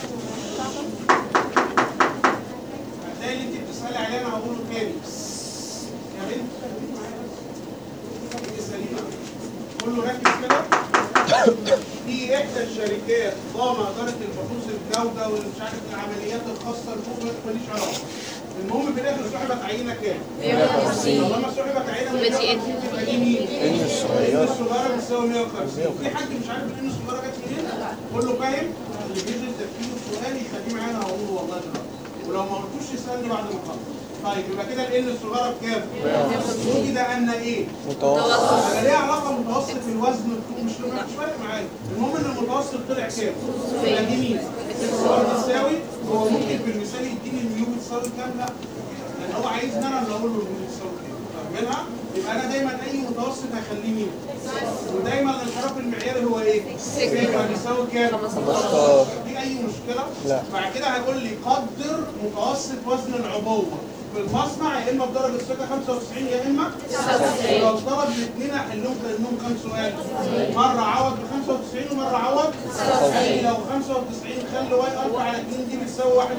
هتلاقي اللي انت بتسالي عليه انا هقوله تاني يا بنت خليكي معايا بس دي سليمه كله ركز كده في احدى الشركات ضامن اداره البحوث الجوده والمش عارف العمليات الخاصه المخ ماليش علاقه المهم في الاخر سحبت عينه كام؟ 150 طالما سحبت عينه من يبقى دي الأول، تبقى دي مين؟ ان الصغير الصغيره بتساوي 150 في حد مش عارف الان الصغيره جت منين؟ كله فاهم؟ اللي بيدرس تفكير السؤال يخليه معانا هقوله والله دلوقتي ولو ما قلتوش يسالني بعد ما اخلص طيب يبقى كده الان الصغيره بكام؟ وجد ان ايه؟ متوسط انا ليه علاقه متوسط الوزن مش مش فارق معايا المهم ان المتوسط طلع كام؟ يبقى دي مين؟ الصغير بتساوي هو ممكن في المثال يديني الميو بتساوي كام؟ لا لان هو عايزني انا اللي اقول له الميو بتساوي كام فاهمينها؟ يبقى انا دايما اي متوسط هخليه مين؟ ودايما الانحراف المعياري هو ايه؟ سيجما بيساوي كام؟ 15 في اي مشكله؟ لا. بعد كده هيقول لي قدر متوسط وزن العبوه في المصنع يا اما بدرجه ثقه 95 يا اما 99 لو طلب الاثنين احلهم كانهم كام سؤال؟ مره عوض ب 95 ومره عوض يعني لو 95 خلي واي 4 على 2 دي بتساوي 1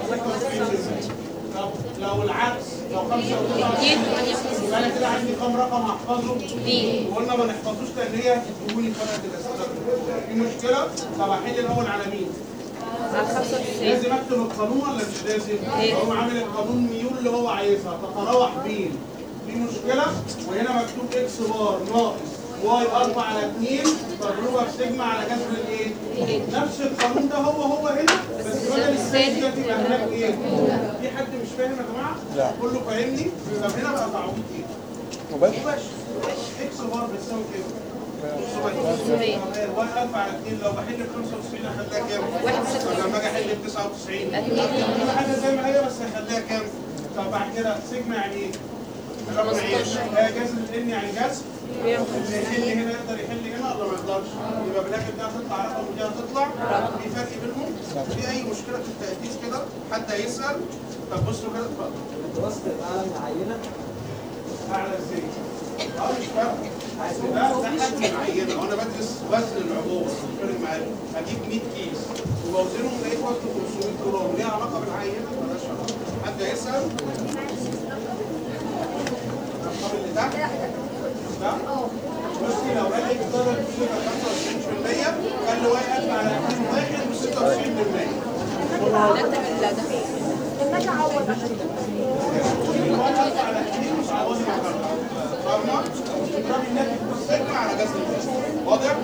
طب لو العكس لو 95 دي 58 يبقى انا كده عندي كام رقم احفظه؟ دي وقلنا ما نحفظوش لان هي هتجيبوا لي فرقه الاسئله في مشكله طب احل الاول على مين؟ على 95 لازم اكتب القانون ولا مش لازم؟ إيه؟ هو عامل القانون ميول اللي هو عايزها تتراوح بين في مشكله وهنا مكتوب اكس بار ناقص واي 4 على 2 مضروبه في سيجما على جذر الايه؟ نفس القانون ده هو هو هنا بس بدل السالب ده تبقى هناك ايه؟ في حد مش فاهم يا جماعه؟ لا. كله فاهمني؟ طب هنا بقى تعويض ايه؟ وبس ماشي اكس بار بتساوي كام؟ صحيح. واي 4 على 2 لو بحل ب 95 هخليها كام؟ طب لما اجي احل ب 99 كل حاجه زي ما هي بس هخليها كام؟ طب بعد كده سيجما يعني ايه؟ رقم ايه؟ آه، جذر الان يعني جذر اللي يحل هنا يقدر يحل هنا ولا ما يقدرش؟ يبقى بالاخر ده هتطلع رقم ودي هتطلع في فرق بينهم؟ في اي مشكله في التأسيس كده؟ حد هيسأل؟ طب بصوا كده اتفضل الوسط الاعلى من العينه اعلى ازاي؟ اه مش فارق ده ده حجم العينه وانا بدرس وزن العبوه مش فارق معايا هجيب 100 كيس وبوزنهم لقيت وزن 500 جرام ليه علاقه بالعينه؟ مالهاش علاقه حد هيسال؟ الرقم اللي تحت ده بصي لو لقيت درجه ثقه 25% خلي واحد على 2 واحد ب 96% لا ده لا ده واحد على 2 مش عوضي مكانها فاهمه؟ اضربي الناتج بالسجن على جذر الجسم واضح؟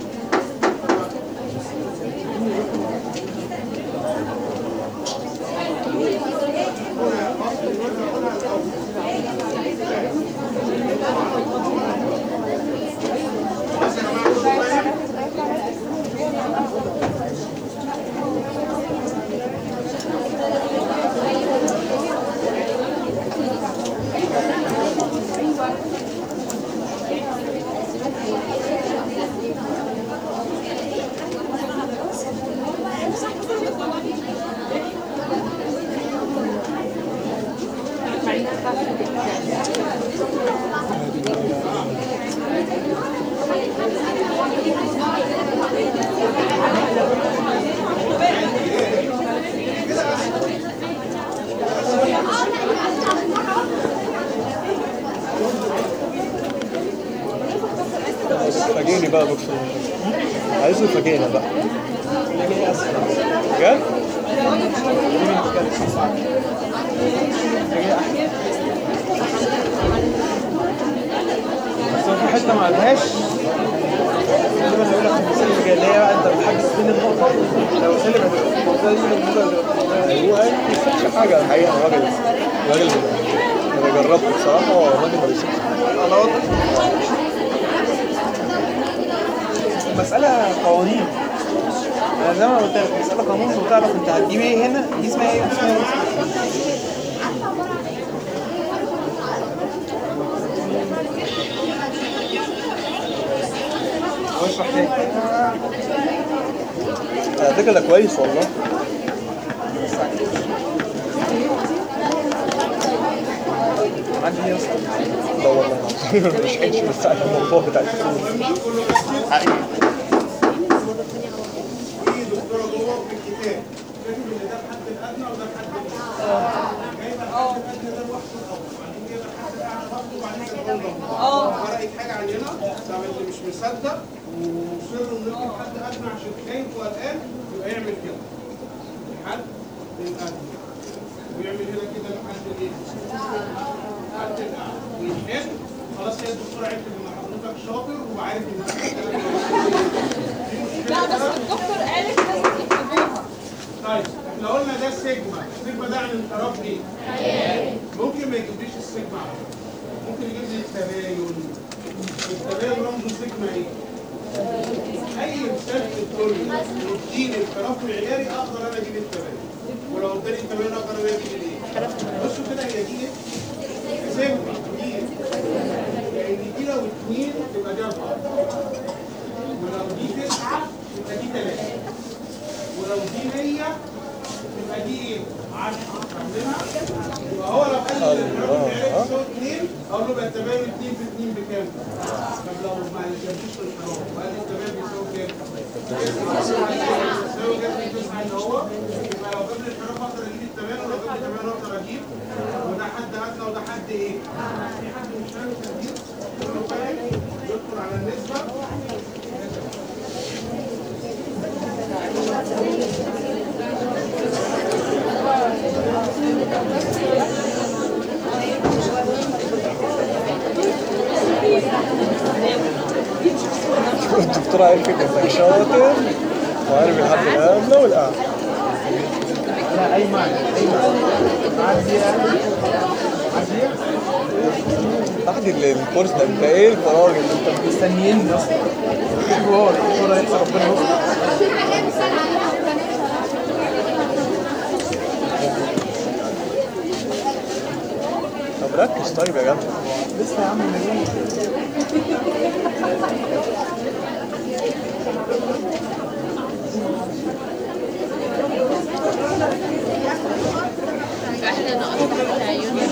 بس يا جماعه كله فاهم؟ فاجئني بقى يا دكتور عايز يفاجئنا بقى بجد؟ بس هو في حته ما قالهاش زي ما بقول لك في المثال اللي جاي اللي هي بقى انت بتحدد بين النقطه لو سلم هتبقى المنطقه دي من النقطه دي هو قال ما بيسيبش حاجه الحقيقه الراجل الراجل انا جربته بصراحه هو الراجل ما بيسيبش حاجه على وضع المساله قوانين انا زي ما قلت لك مسألة قانون وتعرف انت هتجيب ايه هنا دي اسمها ايه ودي اسمها ايه واشرح تاني على فكره ده كويس والله عندي ايه اصلا لا والله العظيم مش حكش بس على الموضوع بتاع الفلوس حقيقي في دكتوره جوه في الكتاب كاتب ان ده الحد الادنى وده الحد الادنى جايبه الحد الادنى ده لوحده الاول وبعدين جايبه الحد الاعلى لوحده وبعدين جايبه لوحده فرقت حاجه عننا طب اللي مش مصدق ومصر انه يجيب حد ادنى عشان خايف وقلقان يبقى يعمل كده الحد الادنى ويعمل هنا كده الحد الايه؟ الحد الاعلى ويحل خلاص هي الدكتوره عرفت ان حضرتك شاطر وعارف ان لا بس الدكتور قالت لازم تكتبوها طيب احنا قلنا ده السيجما، السيجما ده عن انحراف ايه؟ ممكن ما يجيبليش السيجما على فكرة. ممكن يجيب لي التباين التباين رمزه سيجما ايه؟ اي مثال في الدنيا يديني الانحراف العياري اقدر انا اجيب التباين ولو اداني التباين اقدر انا اجيب الايه؟ بصوا كده هي دي ايه؟ سيجما دي يعني دي لو اثنين تبقى دي اربعه ولو دي تسعه يبقى دي ثلاثه ولو دي 100 يبقى دي ايه؟ 10 فاهمينها؟ يبقى هو لو قال لي الرقم العياري يساوي 2 اقول له يبقى التباين 2 في 2 بكام؟ طب لو ما جابليش الانحراف وقال لي التباين بيساوي كام؟ يساوي جاب لي 9 اللي هو يبقى لو جاب لي الانحراف اقدر اجيب التباين ولو جاب لي التباين اقدر اجيب وده حد ادنى وده حد ايه؟ في حد مش فاهم الترتيب؟ كله فاهم؟ يدخل على النسبه الدكتور عارف انك شاطر وعارف الحد الادنى والاعلى لا اي معنى اي معنى عادي عادي بعد ال- الكورس ده انت ايه الفراغ اللي انت مستنيين اصلا شوفوا هو الدكتور هيحصل ربنا يوفقه طب ركز طيب يا جدع لسه يا عم مليون احنا نقص تحت عيوننا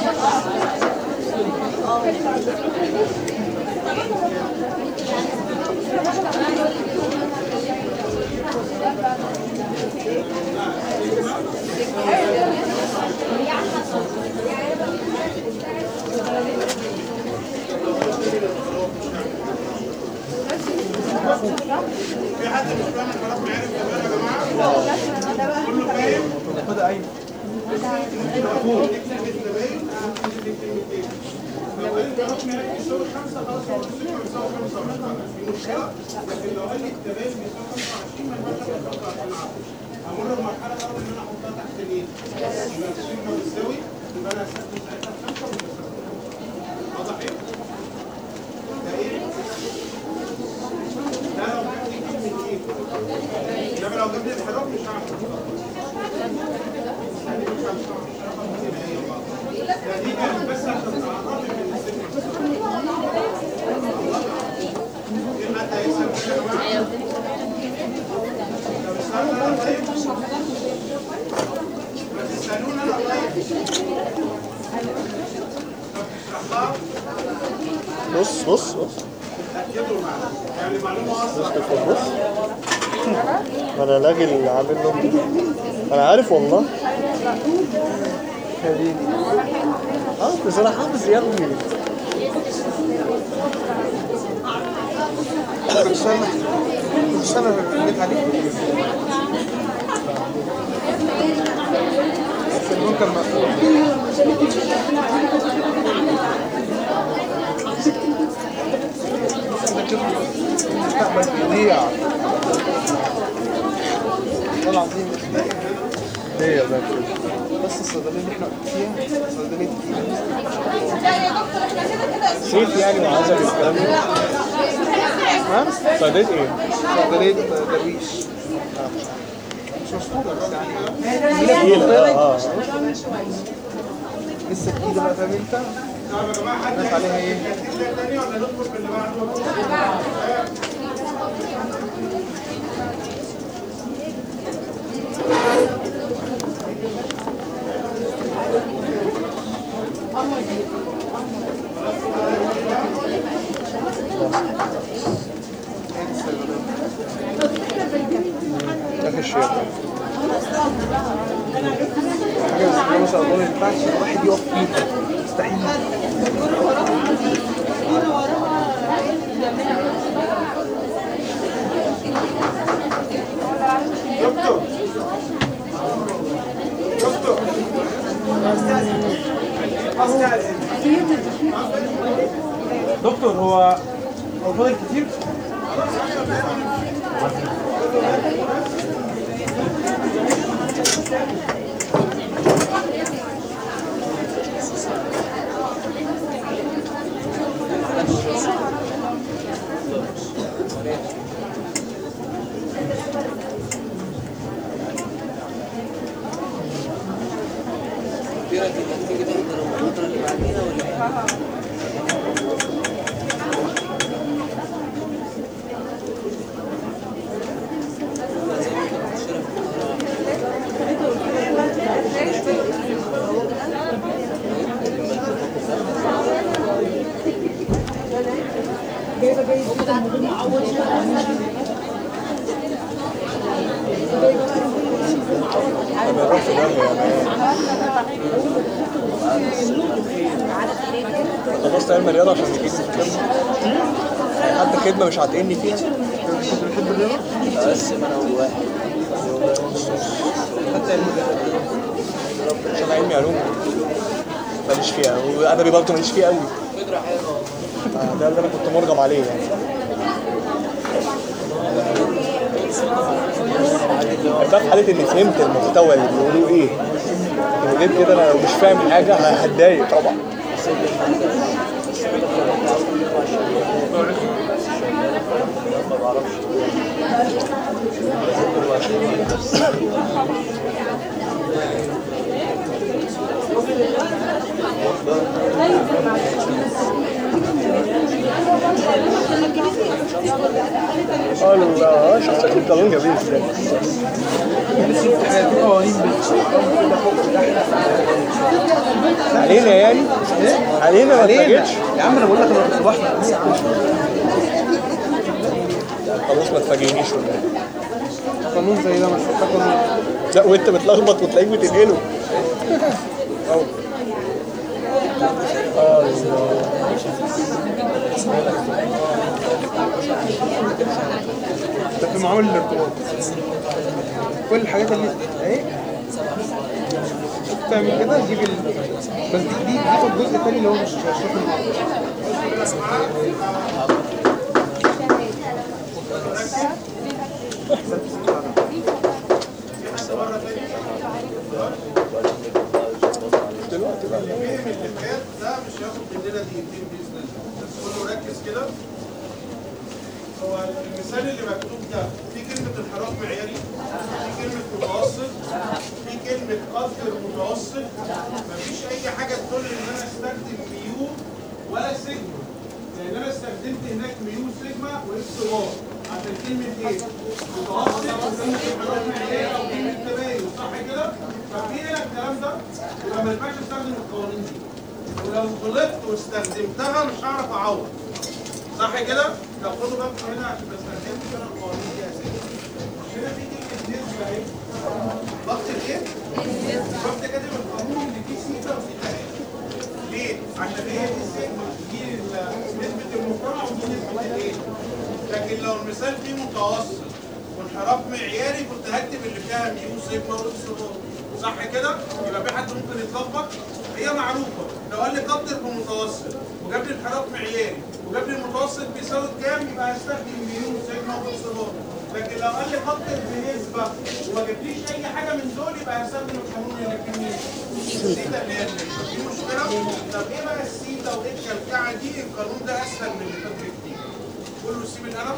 في حد مش فاهم الحرف معارف كمان يا جماعه؟ كله فاهم؟ خدها اي ممكن نكتب التباين ممكن نكتب كلمتين. لو قال لي الحرف معارف بيساوي خمسه خلاص هو السيجما بيساوي خمسه مش في مشكله لكن لو قال لي التباين بيساوي 25 ما ينفعش احطها عشان اعرف. همر بمرحله الاول ان انا احطها تحت الايه؟ يبقى السيجما بتساوي يبقى انا هستخدم ساعتها خمسه ومش هستخدم. واضح ايه؟ ده ايه؟ ده لو جبت كلمتين انما لو جبت الحرف مش هعرف دي كانت بس عشان تعرفي ان السن في حد هيسال كده يا جماعه؟ طب اسالونا انا طيب ما تسالونا انا طيب طب تشرح لها بص بص بص تاكدوا معنا يعني معلومه اصلا بص ما انا لاغي اللي عامل لهم انا عارف والله اه بس انا حافظ يا ابني استنى استنى جيت عليك التليفون كان مقفول المستقبل بيضيع والله العظيم ليه يا باشا بس الصيدليه اللي احنا فيها صيدليه لا يا دكتور احنا كده كده سيف يعني وعزل والكلام ده ها؟ صيدليه ايه؟ صيدلية درويش مش مشهورة بس يعني تقيلة اه اه لسه جديدة بقى فاهم انت؟ طب يا جماعه حد ناس عليها ايه؟ كاتب تاني ولا ندخل في اللي بعده؟ اخر شيء حاجة بسم الله ما شاء الله ما ينفعش الواحد يقف فيها مستحيل دكتور دكتور دكتور هو هو فاضل كتير؟ ما بيروحش دم يعني خلصت علم الرياضة عشان تجيب في الخدمة حتى خدمة مش هتقني فيها بس ما انا هو واحد حتى علم عشان علمي علوم ماليش فيها وادبي برضه ماليش فيه قوي آه، ده اللي انا كنت مرغم عليه يعني ده في حالة إني فهمت المحتوى اللي بيقولوه إيه وغير كده أنا لو مش فاهم حاجة هتضايق طبعا الله شخصية القانون جميل ازاي قوانين علينا يعني علينا ما تفاجئش يا عم انا بقول لك انا كنت بحضر خلاص ما تفاجئنيش ولا إيه؟ قانون زي ده مش ده قانون لا وانت بتلخبط وتلاقيك بتنقله أو. الله ده في معامل الارتباط كل الحاجات اللي اهي تعمل كده تجيب ال... بس دي دي دي في الجزء الثاني اللي هو مش مش شايف النهارده دلوقتي بقى فهم اللي فات ده مش هياخد مننا دقيقتين باذن الله بس كله ركز كده هو المثال اللي مكتوب ده في كلمة انحراف معياري في كلمة متوسط في كلمة قدر متوسط مفيش أي حاجة تدل إن أنا أستخدم ميو ولا سيجما لأن أنا استخدمت هناك ميو سيجما وإكس واي عشان كلمة إيه؟ متوسط وكلمة انحراف معياري أو كلمة تباين صح كده؟ ففي هنا الكلام ده يبقى ما ينفعش استخدم القوانين دي ولو غلطت واستخدمتها مش هعرف أعوض صح كده؟ لو خدوا بالكم هنا عشان ما استخدمش انا القوانين دي اساسا. هنا في كلمة نسبة اهي. ضغط الايه؟ رحت كاتب القانون اللي فيه سيتا وسيتا اهي. ليه؟ عشان هي دي السيجما دي ال- نسبة المجتمع ودي نسبة الايه؟ لكن لو المثال فيه متوسط وانحراف معياري كنت هكتب اللي فيها ميو سيجما واكس نور. صح كده؟ يبقى في حد ممكن يتلخبط هي معروفة لو قال لي قدر بمتوسط وجاب لي انحراف معياري وجاب لي المتوسط بيساوي كام يبقى هستخدم ميو سيجما واكس نور. لكن لو قال لي قدر بنسبة وما جابليش أي حاجة من دول يبقى هستخدم القانون اللي فيه مين؟ السيتا اللي هي النسبة. دي مشكلة؟ طب ايه بقى السيتا وايه الكلكعة دي؟ القانون ده أسهل من اللي فات بكتير. كله سي بالقلم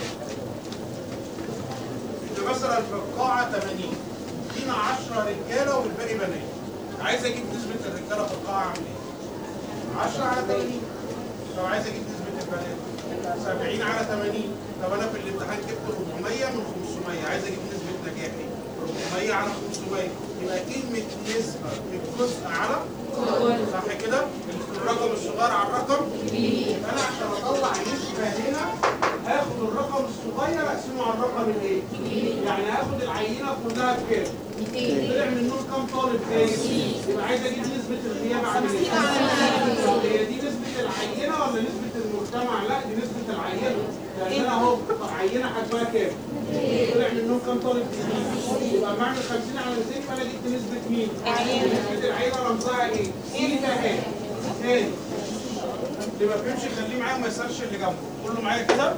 انت مثلا في القاعه 80 فينا 10 رجاله والباقي بنات عايز اجيب نسبه الرجاله في القاعه اعمل ايه؟ 10 على 80 لو عايز اجيب نسبه البنات 70 على 80 طب انا في الامتحان جبت 400 من 500 عايز اجيب نسبه نجاحي 400 على 500 يبقى كلمه نسبه الجزء على صح كده؟ الرقم الصغير على الرقم انا عشان اطلع نسبه هنا هاخد الرقم الصغير اقسمه على الرقم الايه؟ يعني هاخد العينه كلها بكام؟ طلع منهم كام طالب تاني؟ يبقى عايز اجيب نسبه الغياب اعمل ايه؟ طب هي دي نسبه العينه ولا نسبه المجتمع؟ لا دي نسبه العينه لان انا اهو طب عينه حجمها كام؟ طلع منهم كام طالب جديد؟ يبقى بعمل 50 على 200 فانا جبت نسبه مين؟ نسبه العينه رمزها ايه؟ سيتا اهي تاني اللي ما فهمش خليه معايا وما يسالش اللي جنبه كله معايا كده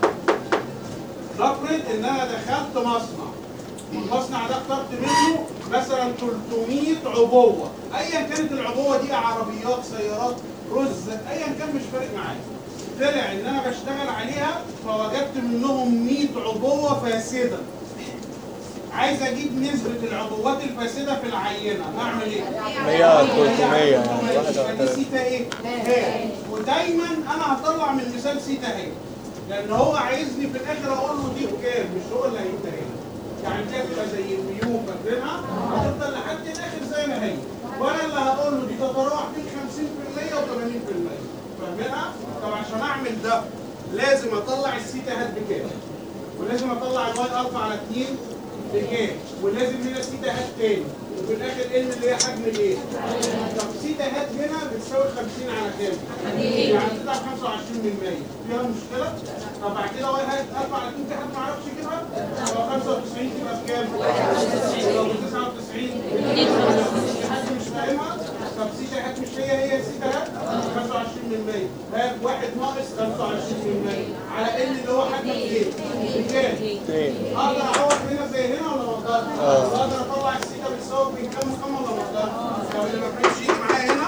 نفرض ان انا دخلت مصنع والمصنع ده اخترت منه مثلا 300 عبوه ايا كانت العبوه دي عربيات سيارات رز ايا كان مش فارق معايا طلع ان انا بشتغل عليها فوجدت منهم 100 عبوه فاسده عايز اجيب نسبه العبوات الفاسده في العينه اعمل ايه 100 300 يعني واحد على دي ثلاثة. سيتا ايه؟ هاء ودايما انا هطلع من مثال سيتا هاء لان هو عايزني في الاخر اقول له دي بكام مش هو اللي هيبقى هنا يعني دي هتبقى زي الميو فاكرينها هتفضل لحد الاخر زي ما هي وانا اللي هقول له دي تتراوح بين 50% و80% فاهمينها؟ طب عشان اعمل ده لازم اطلع السيتا هات بكام ولازم اطلع الواي الفا على 2 بكام ولازم هنا سيتا هات تاني وفي الاخر ان اللي هي حجم الايه؟ طب سيتا هات هنا بتساوي 50 على كام؟ يعني تطلع 25 من 100 فيها مشكله؟ طب بعد كده واي هات الفا على 2 في حد ما يعرفش يجيبها؟ لو 95 تبقى بكام؟ لو 99 في حد مش فاهمها؟ طب سيتا هات مش هي هي سيتا هات 25 من 100 هات واحد ناقص 25 من 100 على ان اللي هو حجم ايه؟ بكام؟ اثنين اقدر اعوض هنا زي هنا ولا ما اقدرش؟ اه. اقدر اطلع السيتا بتساوي بين كام وكام ولا ما اقدرش؟ طب اللي ما فهمش يجي معايا هنا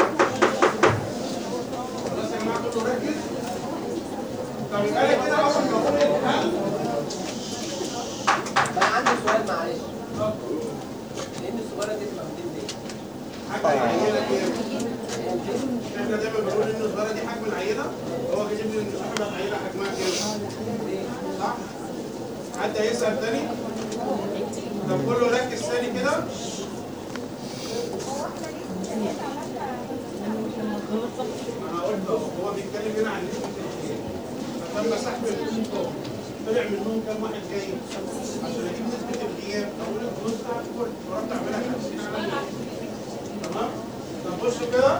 خلاص يا جماعه كله ركز طب يبقى انا كده اول ما اقول الحل انا عندي سؤال معلش لان الصغيره دي تبقى 200 ليه؟ حجم العينه كام؟ احنا دايما بنقول ان الصغيره دي حجم العينه هو بيجيب لي ان صاحب العينه حجمها كام؟ صح؟ حد هيسال تاني؟ طب كله ركز تاني كده انا قلت اهو هو بيتكلم هنا عن نسبه الاحتياج فتم سحب الكتب طلع منهم كام واحد جاي عشان اجيب نسبه الغياب اقول الفلوس بتاعت الكل فرحت اعملها 50 على 100 تمام طب بصوا كده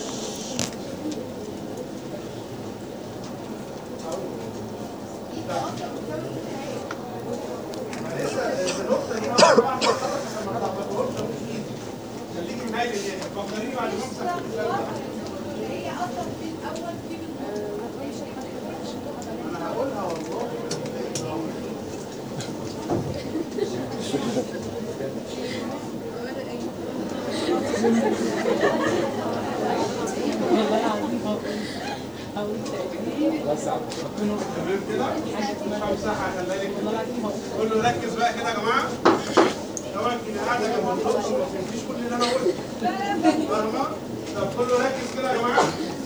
لسه النقطه دي اول واحده خلص عشان ما تلخبطوش في ايدي خليكي معايا لان فكريني بعد ما امسك الكلام ده انا هقولها والله تمام كده مش همسحها خلي بالك كله ركز بقى كده يا جماعه طبعا كده قاعده جنب الخط وما فهمتيش كل اللي انا قلته فاهمه طب كله ركز كده يا جماعه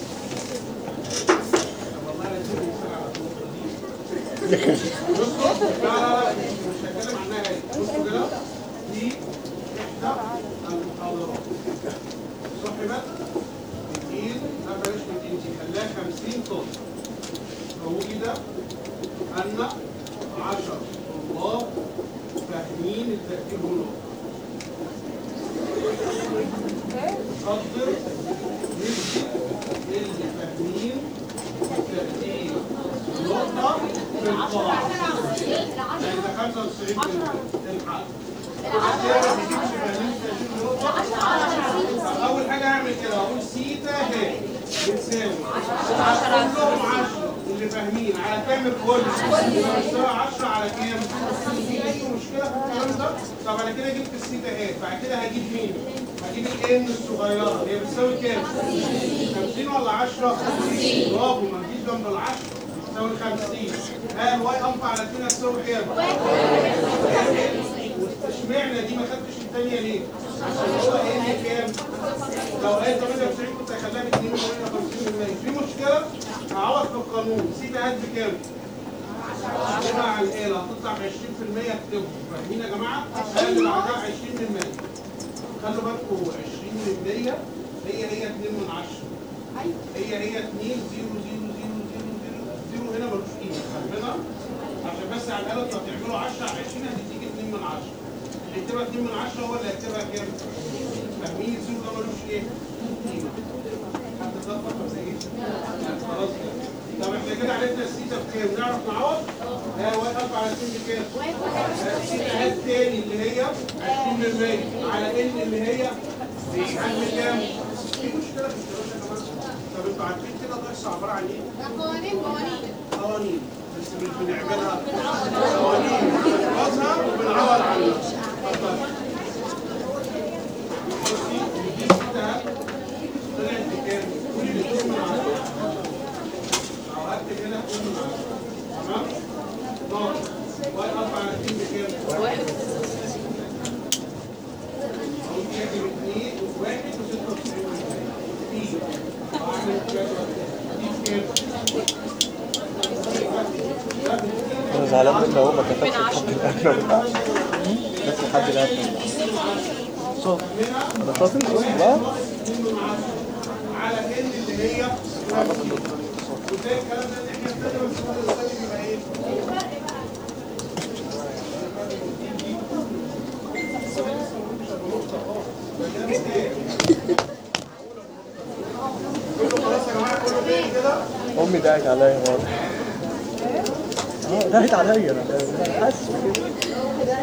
طب والله انا اديتك مثال على النقطة دي. بصوا لا لا لا مش هتكلم عنها هي بصوا كده دي احدى المحاضرات صاحبة بتجيل لا بلاش 200 دي خليها 50 طن فوجد أن 10 طلاب فاهمين الترتيب هنا قدر نسبة اللي فاهمين الترتيب نقطة في القاعة يعني ده 95 الحل العشرة ما بيجيبش فاهمين الترتيب نقطة طب أول حاجة هعمل كده هقول سيتا هاي بتساوي 10 كلهم 10 اللي فاهمين على كام الكل؟ بتساوي 10 على كام؟ في أي مشكلة في الكلام ده؟ طب أنا كده جبت السيتا هاي بعد كده هجيب مين؟ هجيب الان الصغيرة هي بتساوي كام؟ 50 ولا 10؟ برافو ما تجيش جنب ال 10 تساوي 50 ها الواي الفا على 2 هتساوي كام؟ اشمعنى دي ما خدتش الثانيه ليه؟ عشان هو قايل لي كام؟ لو قال 98 كنت هخليها ب 52% في مشكله هعوض في القانون سيتا هات بكام؟ اكتبها على الاله هتطلع ب 20% اكتبه فاهمين يا جماعه؟ قال اللي بعدها 20 من 100 خلوا بالكم 20 من 100 هي هي 2 من 10 هي هي 2 0 0 0 0 0 0 هنا ملوش قيمه فاهمينها؟ عشان بس على الاله انتوا هتعملوا 10 على 20 هتديك 2 من 10 اللي يكتبها 2 من 10 هو اللي هيكتبها كام؟ فاهمين الزيرو ده ملوش ايه؟ قيمه حد اتلخبط ولا ايه؟ خلاص كده طب احنا كده عرفنا السيتا بكام؟ نعرف نعوض؟ ها واحد أربعة على 2 بكام؟ السيتا هات تاني اللي هي 20% على ان اللي هي عند كام؟ في مشكله في الدراسه يا جماعه طب انتوا عارفين كده درس عباره عن ايه؟ قوانين قوانين قوانين بس مش بنعملها قوانين بنحفظها وبنعوض عنها اتفضل. بصي دي ستة طلعت بكام؟ قولي لي اتنين من عشرة أو هكتب هنا اتنين من عشرة تمام؟ ناقص واحد أربعة على اتنين بكام؟ واحد أو تجيب اتنين واحد وستة وتسعين في أعمل كده دي بكام؟ انا زعلان منه هو ما كتبش الخط الاخر بتاعه بس لحد الاخر صوت ده صوت الصوت لا على ان اللي هي وزي الكلام ده ان احنا نستخدم السؤال الثاني بيبقى ايه؟ كله خلاص يا جماعه كله جاي كده امي دعت عليا واضح اه دعت عليا انا أنا حاسس كده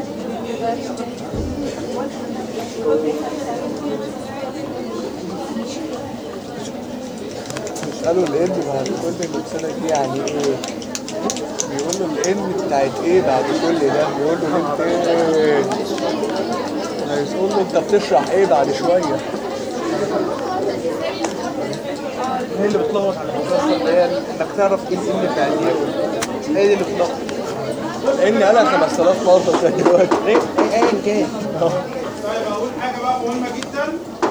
اسألوا الان بعد كل سنة دي يعني ايه بيقولوا الان بتاعت ايه بعد كل ده بيقولوا له انت ايه هيقول له انت بتشرح ايه بعد شوية هي اللي بتلخبط على الدراسه اللي هي انك تعرف ايه الام بتاع الايه هي دي اللي بتلخبط اني انا 5000 مرة زي دلوقتي ايه ايا كان طيب اقول حاجه بقى مهمه جدا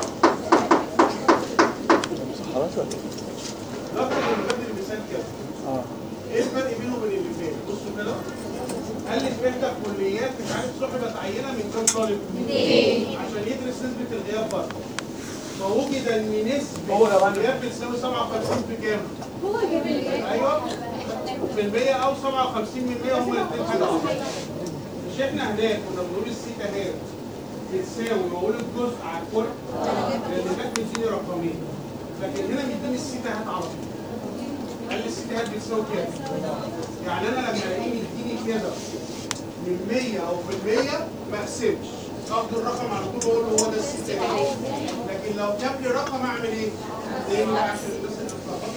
خلاص ولا إيه؟ نفرض ان بدل المثال كده اه ايه الفرق بينه وبين اللي فات؟ بصوا كده قال لي في احدى الكليات مش عارف سحبت عينه من كام طالب؟ عشان يدرس نسبه الغياب برضه فوجد ان نسبه هو لو أنا- الغياب بتساوي 57 في كام؟ ايوه في المية او 57 من 100 هما الاثنين حاجه واحده مش احنا هناك كنا بنقول السيتا هات بتساوي واقول الجزء على الكل لان هناك مديني رقمين لكن هنا مديني السيتا هات على طول قال لي السيتا هات بتساوي كام؟ يعني انا لما الاقيه مديني كده من 100 او في المية ما اقسمش اخد الرقم على طول واقول له هو ده السيتا هات لكن لو جاب لي رقم اعمل ايه؟ لان عشان الناس اللي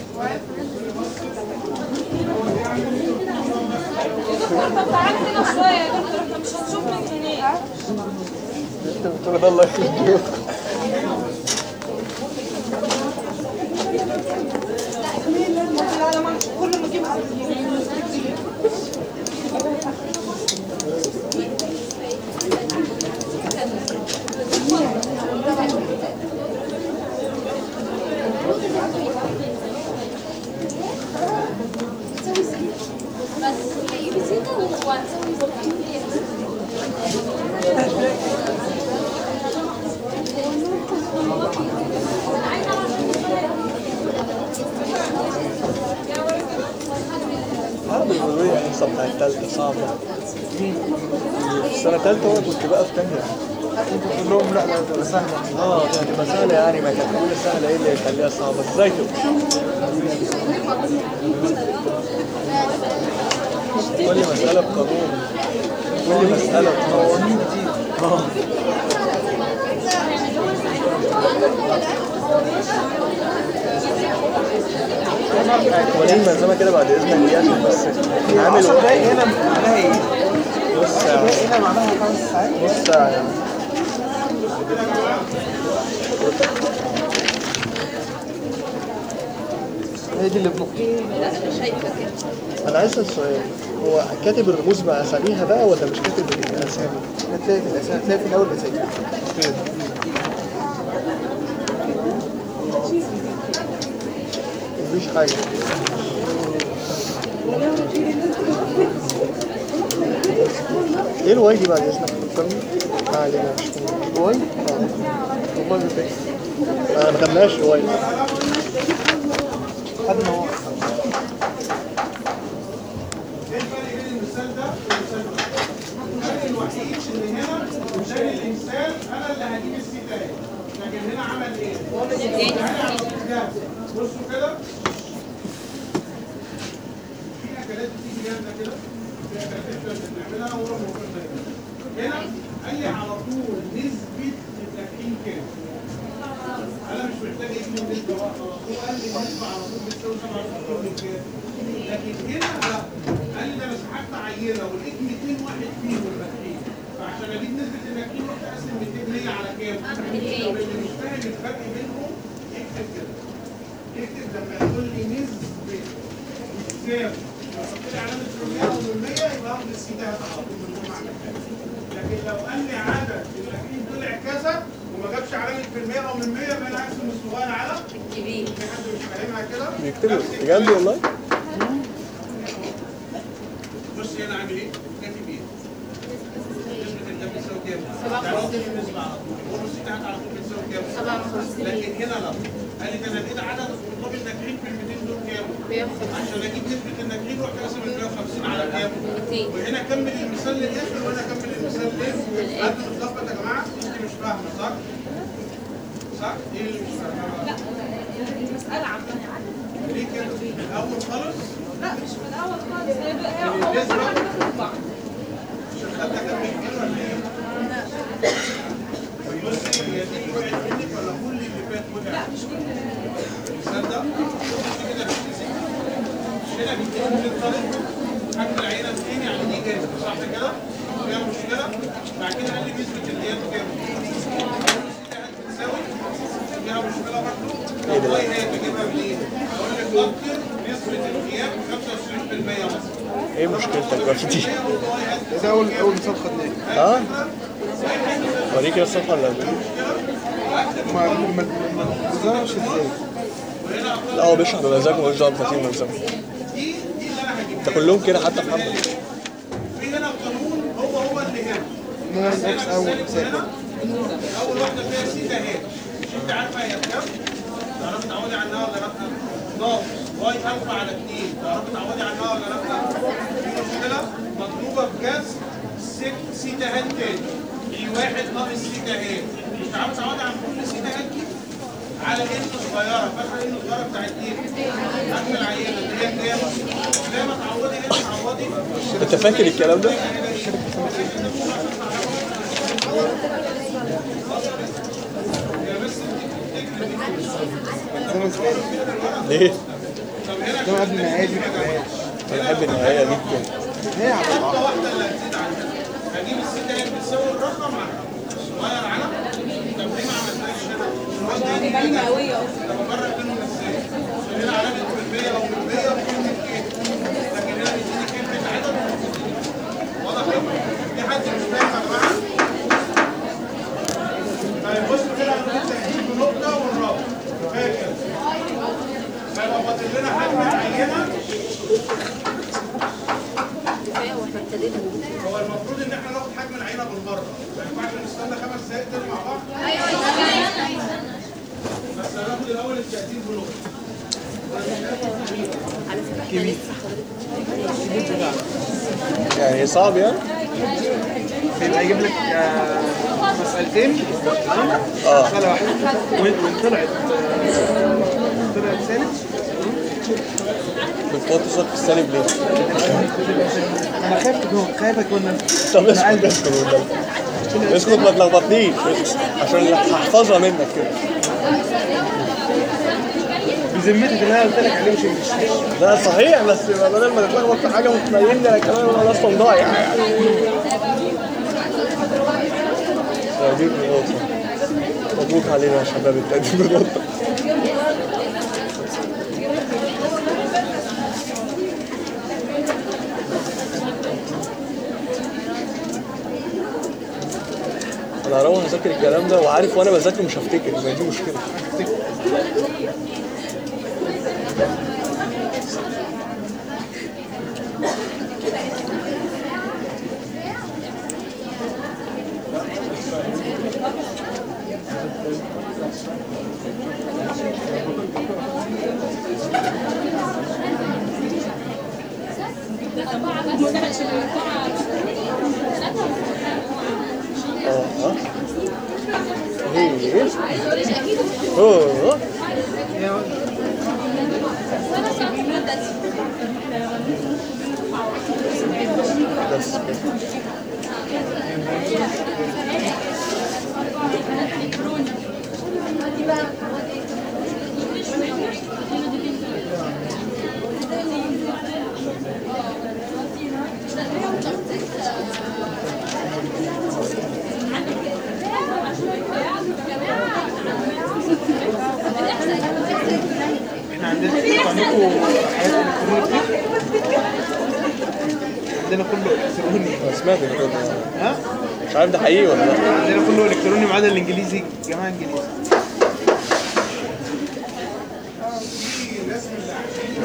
طب تعالى كده شويه يا دكتور احنا مش هنشوف من هناك انت بتقول ده الله يخليك كل ما اجيب بس هي بسيطة وهتسوي اه بيقولوا لي الحصه بتاعت الثالثه صعبه اللي في السنه الثالثه وانا كنت بقى في ثانيه قلت لهم لا لا تبقى سهله اه دي هتبقى سهله يعني ما كانت اولى سهله ايه اللي يخليها صعبه ازاي تبقى كل مساله بقانون كل مساله بقوانين اه قوانين ملزمه كده بعد اذنك دي عشان بس عامل 10 واحد دقايق هنا معناها ايه؟ نص ساعه هنا معناها خمس ساعات نص ساعه يعني هي دي اللي بنقطة لا انا شايفه كده انا عايز اسال سؤال هو كاتب الرموز باساميها بقى ولا مش كاتب الاسامي؟ هتلاقي في الأساس هتلاقي في الأول الأساسي مفيش حاجه ايه الواي دي بعد اذنك فكرني؟ ما علينا مش مهم. واي اه والله ما فاكر انا ما خدناش واي خدنا هو ايه الفرق بين المثال ده والمثال ده؟ الفرق الوحيد ان هنا مثال الامثال انا اللي هجيب السيتا اهي لكن هنا عمل ايه؟ تعالى على الكتاب. بصوا كده في اكلات بتيجي جامده كده في اكلات احنا بنعملها انا وهو موجود هنا قال لي على طول نسبه التدخين كام؟ انا مش محتاج اجيب النسبه بقى خلاص هو قال لي النسبه على طول بتساوي 7 من كام؟ لكن هنا لا قال لي ده انا سحبت عينه ولقيت 200 واحد فيهم ناجحين فعشان اجيب نسبه الناجحين رحت اقسم 200 هي على كام؟ طب اللي مش فاهم الفرق بينهم يكتب كده يكتب لما يقول لي نسبه كام؟ لو حط لي علامه 100 او 100 يبقى اخد السيده على طول من غير ما اعمل حاجه لكن لو قال لي عدد الناجحين طلع كذا وما جابش علامه في المية او من 100 يبقى انا اقسم الصغير على كبير في حد مش فاهمها كده؟ بيكتبوا نفس بجد الكلام. والله بص هنا عامل ايه؟ كاتب ايه؟ نسبة الجاب بتساوي كام؟ تعالوا نكتب النسبة على طول، البونص بتاعت على طول بتساوي كام؟ لكن هنا لا، قال لي ده انا لقيت عدد طلاب الناجحين في ال 200 دول كام؟ عشان اجيب نسبة الناجحين رحت اقسم ال 150 على كام؟ وهنا كمل المثال للاخر وهنا كمل المثال ليه؟ حد متلخبط يا جماعة؟ انت مش فاهمة صح؟ صح؟ ايه اللي مش فاهمة بقى؟ المسألة عامة ليه كده؟ من الأول خالص لا مش من الأول خالص هي بقى- هي أول واحدة دخلت بعض عشان خدنا كام كتير ولا ايه؟ بصي هي دي وقعت منك ولا كل اللي فات وقع؟ لا مش كل تصدق؟ بصي كده بتتسك. هنا بيتم للطالب حجم العينة 200 يعني دي جاهزة صح كده؟ فيها مشكلة؟ بعد كده قال لي نسبة الغياب كام؟ بتساوي فيها مشكلة برضه؟ طب والله هي بجيبها منين؟ أقول لك أكتر نسبة الغياب 25% مثلا. ايه مشكلتك بقى في دي؟ ده أول أول مثال خدناه اه وريك يا الصفحه اللي قبلها. ما ما ما بتظهرش ازاي لا هو بيشرح بمزاجه ملوش دعوه بترتيب الملزمه دي دي اللي انا هجيبها ده كلهم كده حتى محمد في هنا القانون هو هو اللي هنا نوع بس هنا اكس اول بالسالب مثال هنا اول واحده فيها سيتا اهي مش انت عارفه هي بكام؟ تعرفي تعودي عنها ولا لا؟ ناقص واي الفا على 2 تعرفي تعودي عنها ولا لا؟ في مشكله مطلوبه بجذر ست سيتا هات تاني في واحد ناقص سيتا هات مش تعرفي تعودي عن كل سيتا هات دي على ان صغيره فاكره ان الصغيره بتاعت ايه؟ حجم العينه اللي هي كام؟ زي ما تعودي هنا تعودي انت فاكر الكلام ده؟ زمن سؤال ليه؟ ده قبل النهاية دي ما بتبقاش. انا بحب النهايه جدا هي على بعض نقطة واحدة اللي هتزيد عنها هجيب الستة هي بتساوي الرقم على الصغير على طب ليه ما عملتهاش هنا؟ الواد دي كلمة كده قوية طب افرق بينهم ازاي؟ عشان هنا علامة بالمية او بالمية وكلمة ايه؟ لكن هنا بيديني كلمة عدد واضح كده؟ في حد مش فاهم يا جماعة؟ طيب بصوا كده هنقول التأكيد بنقطة والرابط فاكر هيبقى فاضل لنا حجم العينة كفايه واحنا ابتدينا هو المفروض ان احنا ناخد حجم العينه بالمره ما ينفعش نستنى خمس دقايق كده مع بعض بس هناخد الاول التقديم بنقطه على فكره احنا لسه حضرتك يعني صعب يعني؟ بيبقى يجيب لك آه، مسألتين اه مسألة واحدة وإن وإن طلعت آه، طلعت ثالث بتحط صوت في السالب ليه؟ أنا خايف تكون خايف أكون طب اسكت اسكت والنبي. اسكت ما تلخبطنيش اسكت. عشان هحفظها منك كده بذمتك اللي أنا قلت لك عليه مش مش لا صحيح بس بدل ما تتلخبط في حاجه وتبين انا كمان وانا اصلا ضايع يعني تقديم بنقطة مبروك علينا يا شباب التقديم بنقطة انا هروح اذاكر الكلام ده وعارف وانا بذاكر مش هفتكر ما دي مشكله اه ها ايه اوه بس احنا عندنا انتوا عندكم حاجات الكترونية عندنا كله الكتروني انا سمعت كده ها مش عارف ده حقيقي ولا لا عندنا كله الكتروني ما عدا الانجليزي جماعه انجليزي في ناس من اللي عايشين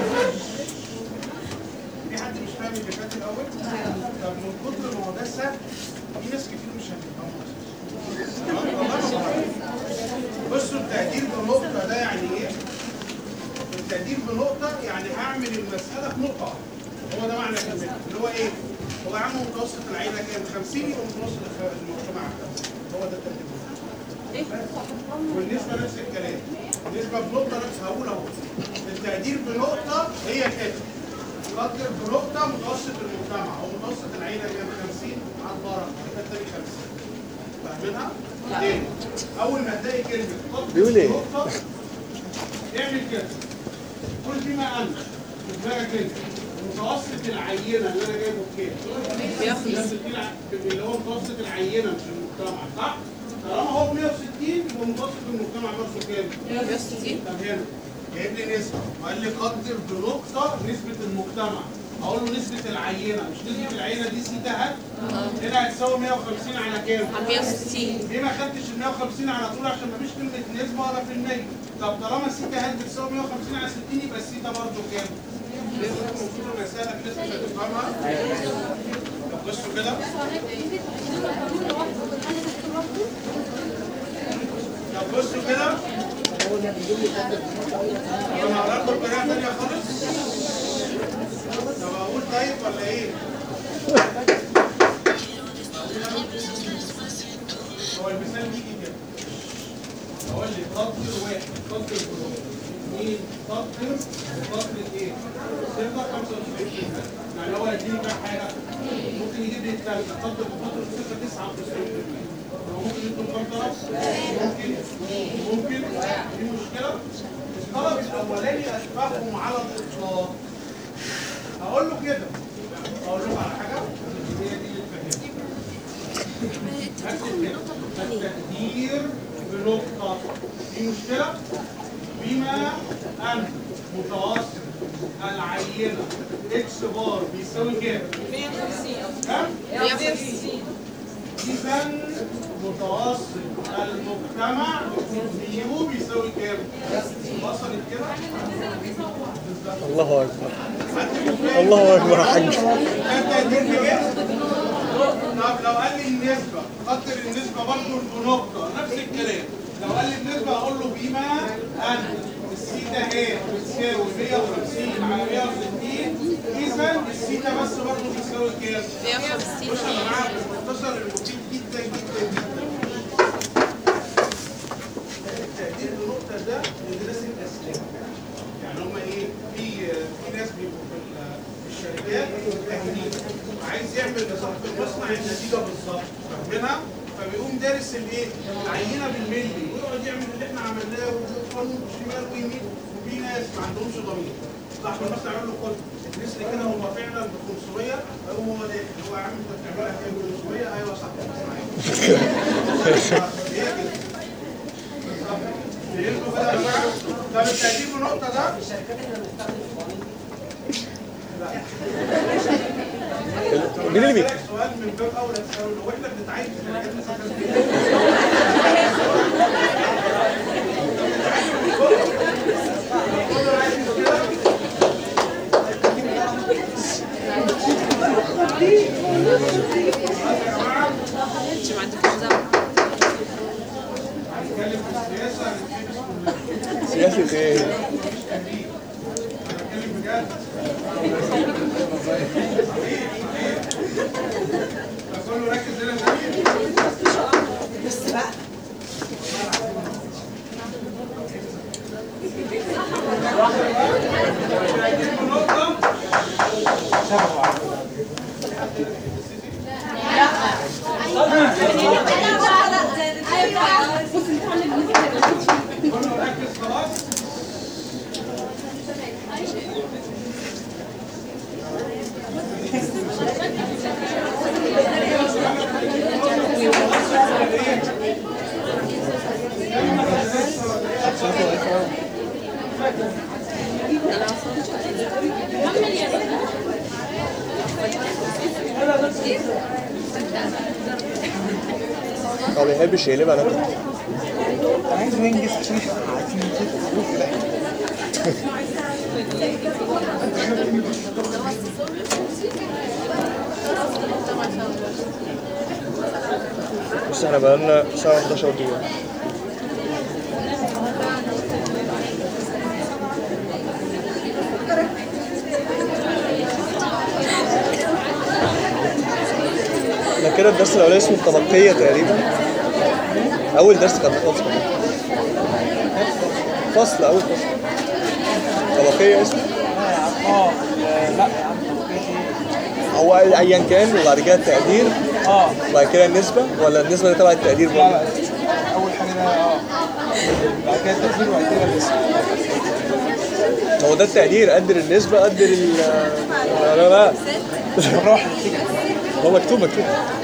في حد مش فاهم اللي فات الاول طب من كتر ما هو ده سهل في ناس كتير مش هتفهمه تمام؟ والله ما بعرف. بصوا التقدير بنقطة ده يعني ايه؟ التقدير بنقطة يعني هعمل المسألة في نقطة هو ده معنى كلمته اللي هو ايه؟ هو يا عم متوسط العيلة كام؟ 50 يبقى متوسط الخ- المجتمع كام؟ هو ده التقدير والنسبة نفس الكلام النسبة بنقطة نفس هقول اهو التقدير بنقطة هي كده قدر بنقطة متوسط المجتمع أو متوسط العيلة كام 50 على البركة يبقى التاني 50 فاهمينها؟ تاني أول ما تلاقي كلمة قدر بيقول إيه؟ بنقطة اعمل كده كل فيما أنت في دماغك أنت متوسط العينة اللي أنا جايبه بكام؟ اللي هو متوسط العينة مش المجتمع صح؟ طالما هو 160 يبقى متوسط المجتمع برضه كام؟ 160 طب هنا جايب لي نسبة وقال لي قدر بنقطة نسبة المجتمع أقول له نسبة العينة مش نسبة العينة دي سيتا هات هنا هتساوي 150 على كام؟ على 160 ليه ما خدتش ال 150 على طول عشان مفيش كلمة نسبة ولا في المية طب طالما سيتا هات بتساوي 150 على 60 يبقى السيتا برضه كام؟ نسبة المفروض المسألة في ناس مش هتفهمها طب بصوا كده طب بصوا كده انا هقرا لكم بطريقه ثانيه خالص طب اقول طيب ولا ايه؟ هو المثال بيجي كده اقول لي قدر واحد قدر فلوس اثنين قدر قدر ايه؟ صفر 95 يعني هو يديني كام حاجه؟ ممكن يجيب لي الثالثه قدر بقدر صفر 99 هو ممكن يدخل كام طرف؟ ممكن ممكن في مشكله؟ الطلب الاولاني اشبههم على الاطلاق هقول له كده اقول له على حاجه هي دي اللي تفهمها هكتب كده التقدير بنقطه في مشكله بما ان متوسط العينه اكس بار بيساوي كام؟ 150 كام؟ 150 إذا متوسط المجتمع بيو بيساوي كام؟ وصلت كده؟ الله اكبر الله اكبر يا حاج انت هتديني كده؟ طب لو قال لي النسبة قدر النسبة برضه بنقطة نفس الكلام لو قال لي النسبة أقول له بما أن السيتا هي بتساوي 150 على 160 إذا السيتا بس برضه بتساوي كام؟ 150 بص يا جماعه المختصر المفيد جدا جدا جدا التقدير النقطه ده لدراسه الاسئله يعني هم ايه في في ناس بيبقوا في ال- في الشركات تجنيد عايز يعمل نظام في المصنع النتيجه بالظبط فاهمينها فبيقوم دارس الايه العينه بالملي ويقعد يعمل اللي احنا عملناه وقانون شمال ويمين وفي ناس ما عندهمش ضمير صاحب المصنع يقول له خد الناس اللي كده هم فعلا ب 500 هو هو ده هو يا عم انت بتعملها كام ب 500 ايوه صح هي كده فهمتوا كده يا جماعه؟ طب التقدير النقطه ده مين اللي بي هسألك سؤال من باب اولى تساله له واحنا بنتعين في شركات مثلا اوكي كله ركز هنا النبي بس بقى كله ركز خلاص هو ما بيحبش يقلبها نكد انا عايز ننجز عشان احنا عايزين نشوف كده بص احنا بقالنا ساعة 11 دقيقة احنا كده الدرس الأولاني اسمه الطبقية تقريبا أول درس كان خالص كده فصل أول فصل طبقية اسمه اه لا يا عم توقيت ايه هو أيا كان وبعد كده التقدير اه وبعد كده النسبة ولا النسبة دي تبع التقدير لا لا برضه؟ اول حاجه ده اه بعد كده التسجيل وبعد كده الاسم هو ده التقدير قدر النسبة قدر ال لا لا بالراحه كده هو مكتوب مكتوب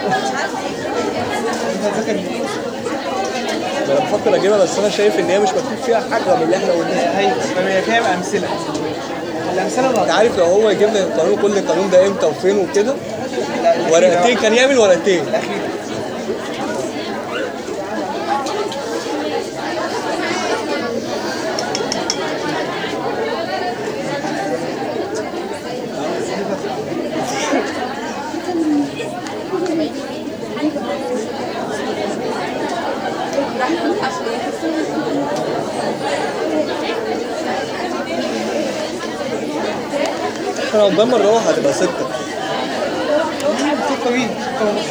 انت تذاكر منين؟ انا بفكر اجيبها بس انا شايف ان هي مش مكتوب فيها حاجه من اللي احنا قلناه ايوه فهي فيها بقى امثله الامثله انت اللي عارف لو هو يجيب لنا القانون كل القانون ده امتى وفين وكده ورقتين كان يعمل ورقتين الاخير احنا قدام ما نروح هتبقى ستة ستة مين؟ ستة ونص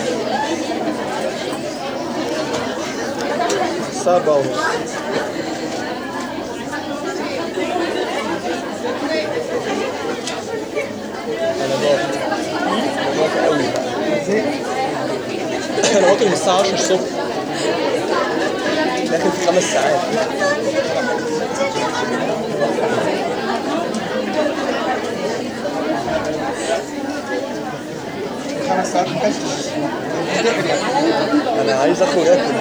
الساعة أربعة ونص أنا ضاغط أنا ضاغط أوي أنا واكل من الساعة 10 الصبح داخل في خمس ساعات خمس ساعات ما كانش انا عايز اخرج اكل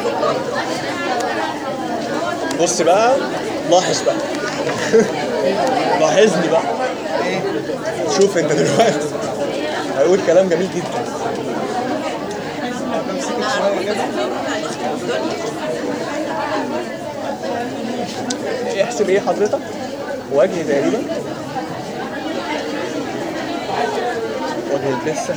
بص بقى لاحظ بقى لاحظني بقى شوف انت دلوقتي هيقول كلام جميل جدا سكت شويه كده احسب ايه حضرتك وجه تقريبا وجه البسه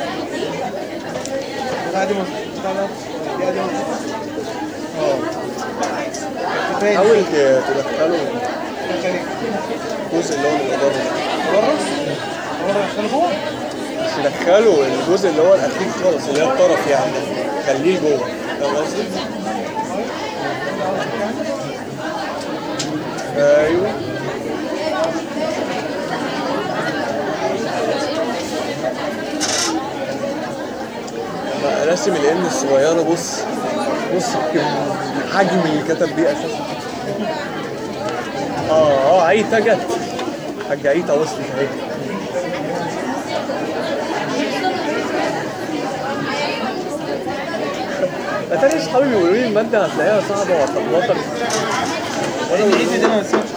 بتاع دي مظبوط بتاع ده دي دي مظبوط اه كفايه حاول ت- تدخله خليك الجزء اللي هو من الإدارة ده. بره بره عشان جوه مش تدخله الجزء اللي هو الاخير خالص اللي هي الطرف يعني خليه جوه فاهم قصدي؟ ايوه بقى راسم الان الصغيره بص بص الحجم اللي كتب بيه اساسا اه اه عيطه جت حاجه عيطه وصلت اهي اتاري اصحابي بيقولوا لي الماده هتلاقيها صعبه وهتلخبطك وانا بقول الايد دي ما تسيبش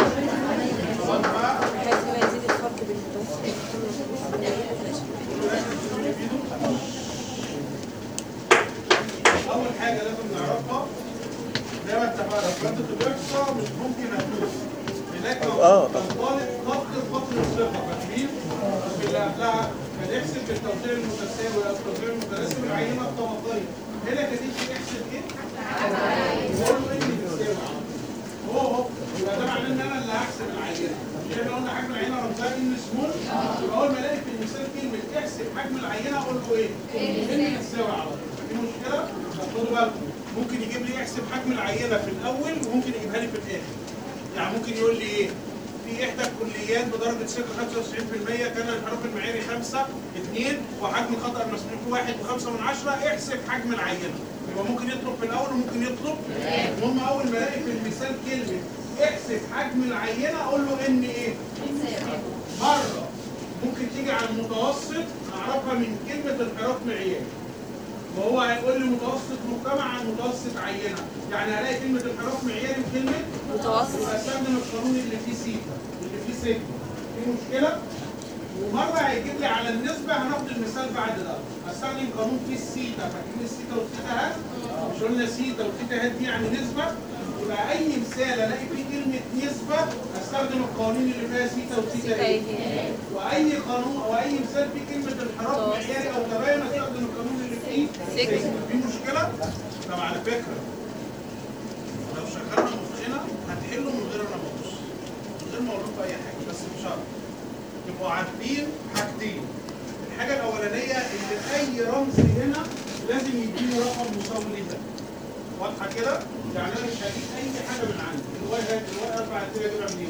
اول حاجه لازم نعرفها زي ما اتفقنا فتره الاقصاء مش ممكن ادوس لكن آه. تنطلق خط الفصل الصفر فاكرين اللي قبلها بنحسب بالتوزيع المتساوي او التوزيع المتناسب العينه الطبقيه هنا كانت تيجي نحسب ايه؟ هو له ان بتساوي هو هو يبقى ده معناه ان انا اللي هحسب العينه مش احنا قلنا حجم العينه رمزها ان سمول يبقى اول ما الاقي في المثال كلمه احسب حجم العينه اقول له ايه؟ ان بتساوي على طول في مشكله؟ طب خدوا بالكم ممكن يجيب لي يحسب حجم العينه في الاول وممكن يجيبها لي في الاخر يعني ممكن يقول لي ايه؟ في احدى الكليات بدرجه ثقه 95% كان الانحراف المعياري 5 2 وحجم الخطا المسموح 1 و5 من 10 احسب حجم العينه يبقى ممكن يطلب في الاول وممكن يطلب المهم اول ما الاقي في المثال كلمه احسب حجم العينه اقول له ان ايه؟ مره ممكن تيجي على المتوسط اعرفها من كلمه انحراف معياري وهو هيقول لي متوسط مجتمع عن متوسط عينه يعني هلاقي كلمه انحراف معياري وكلمه متوسط يبقى استخدم القانون اللي فيه سيتا اللي فيه سيجما في مشكله ومره هيجيب لي على النسبه هناخد المثال بعد ده هستخدم قانون فيه السيتا فاكرين السيتا والسيتا هات مش قلنا سيتا والسيتا هات دي يعني نسبه يبقى اي مثال الاقي فيه كلمه نسبه استخدم القوانين اللي فيها سيتا وسيتا ايه واي قانون او اي مثال فيه كلمه انحراف معياري او تباين استخدم القانون اللي فيه سيجما. سيجما في مشكله طب على فكره لو شغلنا مخنا هتحلوا من غير انا ما ابص من غير ما اقول لكم اي حاجه بس بشرط تبقوا عارفين حاجتين الحاجه الاولانيه ان اي رمز هنا لازم يديني رقم مساوي لده واضحه كده يعني انا مش هجيب اي حاجه من عندي الواي هات الواي اربع كده اجيبها منين؟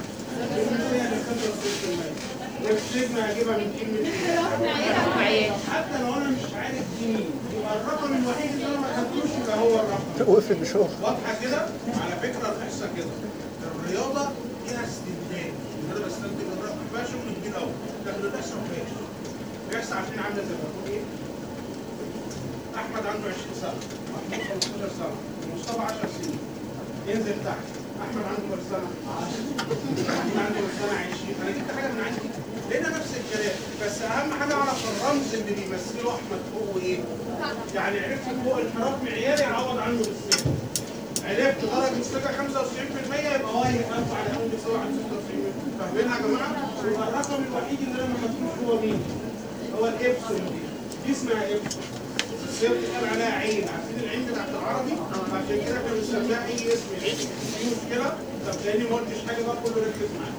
والسيجما هجيبها من كلمه ايه؟ حتى لو انا مش عارف دي مين يبقى الرقم الوحيد اللي انا ما خدتوش يبقى هو الرقم وقفت مش هو واضحه كده على فكره الاحصاء كده الرياضه فيها استنتاج ان انا بستنتج الرقم فيها شغل كبير قوي لكن الاحصاء ما فيهاش الاحصاء عارفين عامله زي ما بقول ايه احمد عنده 20 سنه محمود 15 سنه مصطفى 10 سنين ينزل تحت احمد عنده كام سنه 10 محمود عنده كام سنه 20 انا جبت حاجه من عندي لقينا نفس الكلام بس اهم حاجه اعرف الرمز اللي بيمثله احمد فوق ايه يعني عرفت فوق انحراف معياري اعوض عنه بالسن عرفت درجه الثقه 95% يبقى واي 1000 على 1 بيساوي 96 فاهمينها يا جماعه؟ يبقى الرقم الوحيد اللي انا ما خدتوش هو مين؟ هو الابسون دي دي اسمها ابسون هي بتتقال عليها عين عارفين العين بتاعت العربي عشان كده احنا بنسميها اي اسم عين في مشكله طب تاني ما قلتش حاجه بقى كله ركز معايا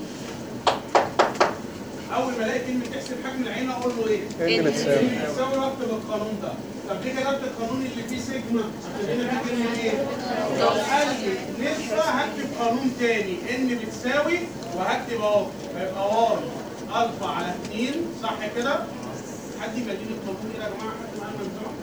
اول ما الاقي كلمه تحسب حجم العين اقول له ايه؟ ان بتساوي بتساوي واكتب القانون ده طب ليه كتبت القانون اللي فيه سيجما عشان هنا في كلمه ايه؟ لو قال لي نسبه هكتب قانون تاني ان بتساوي وهكتب اهو هيبقى واي الفا على 2 صح كده؟ حد يبديني القانون كده يا جماعه حد معانا من سمع؟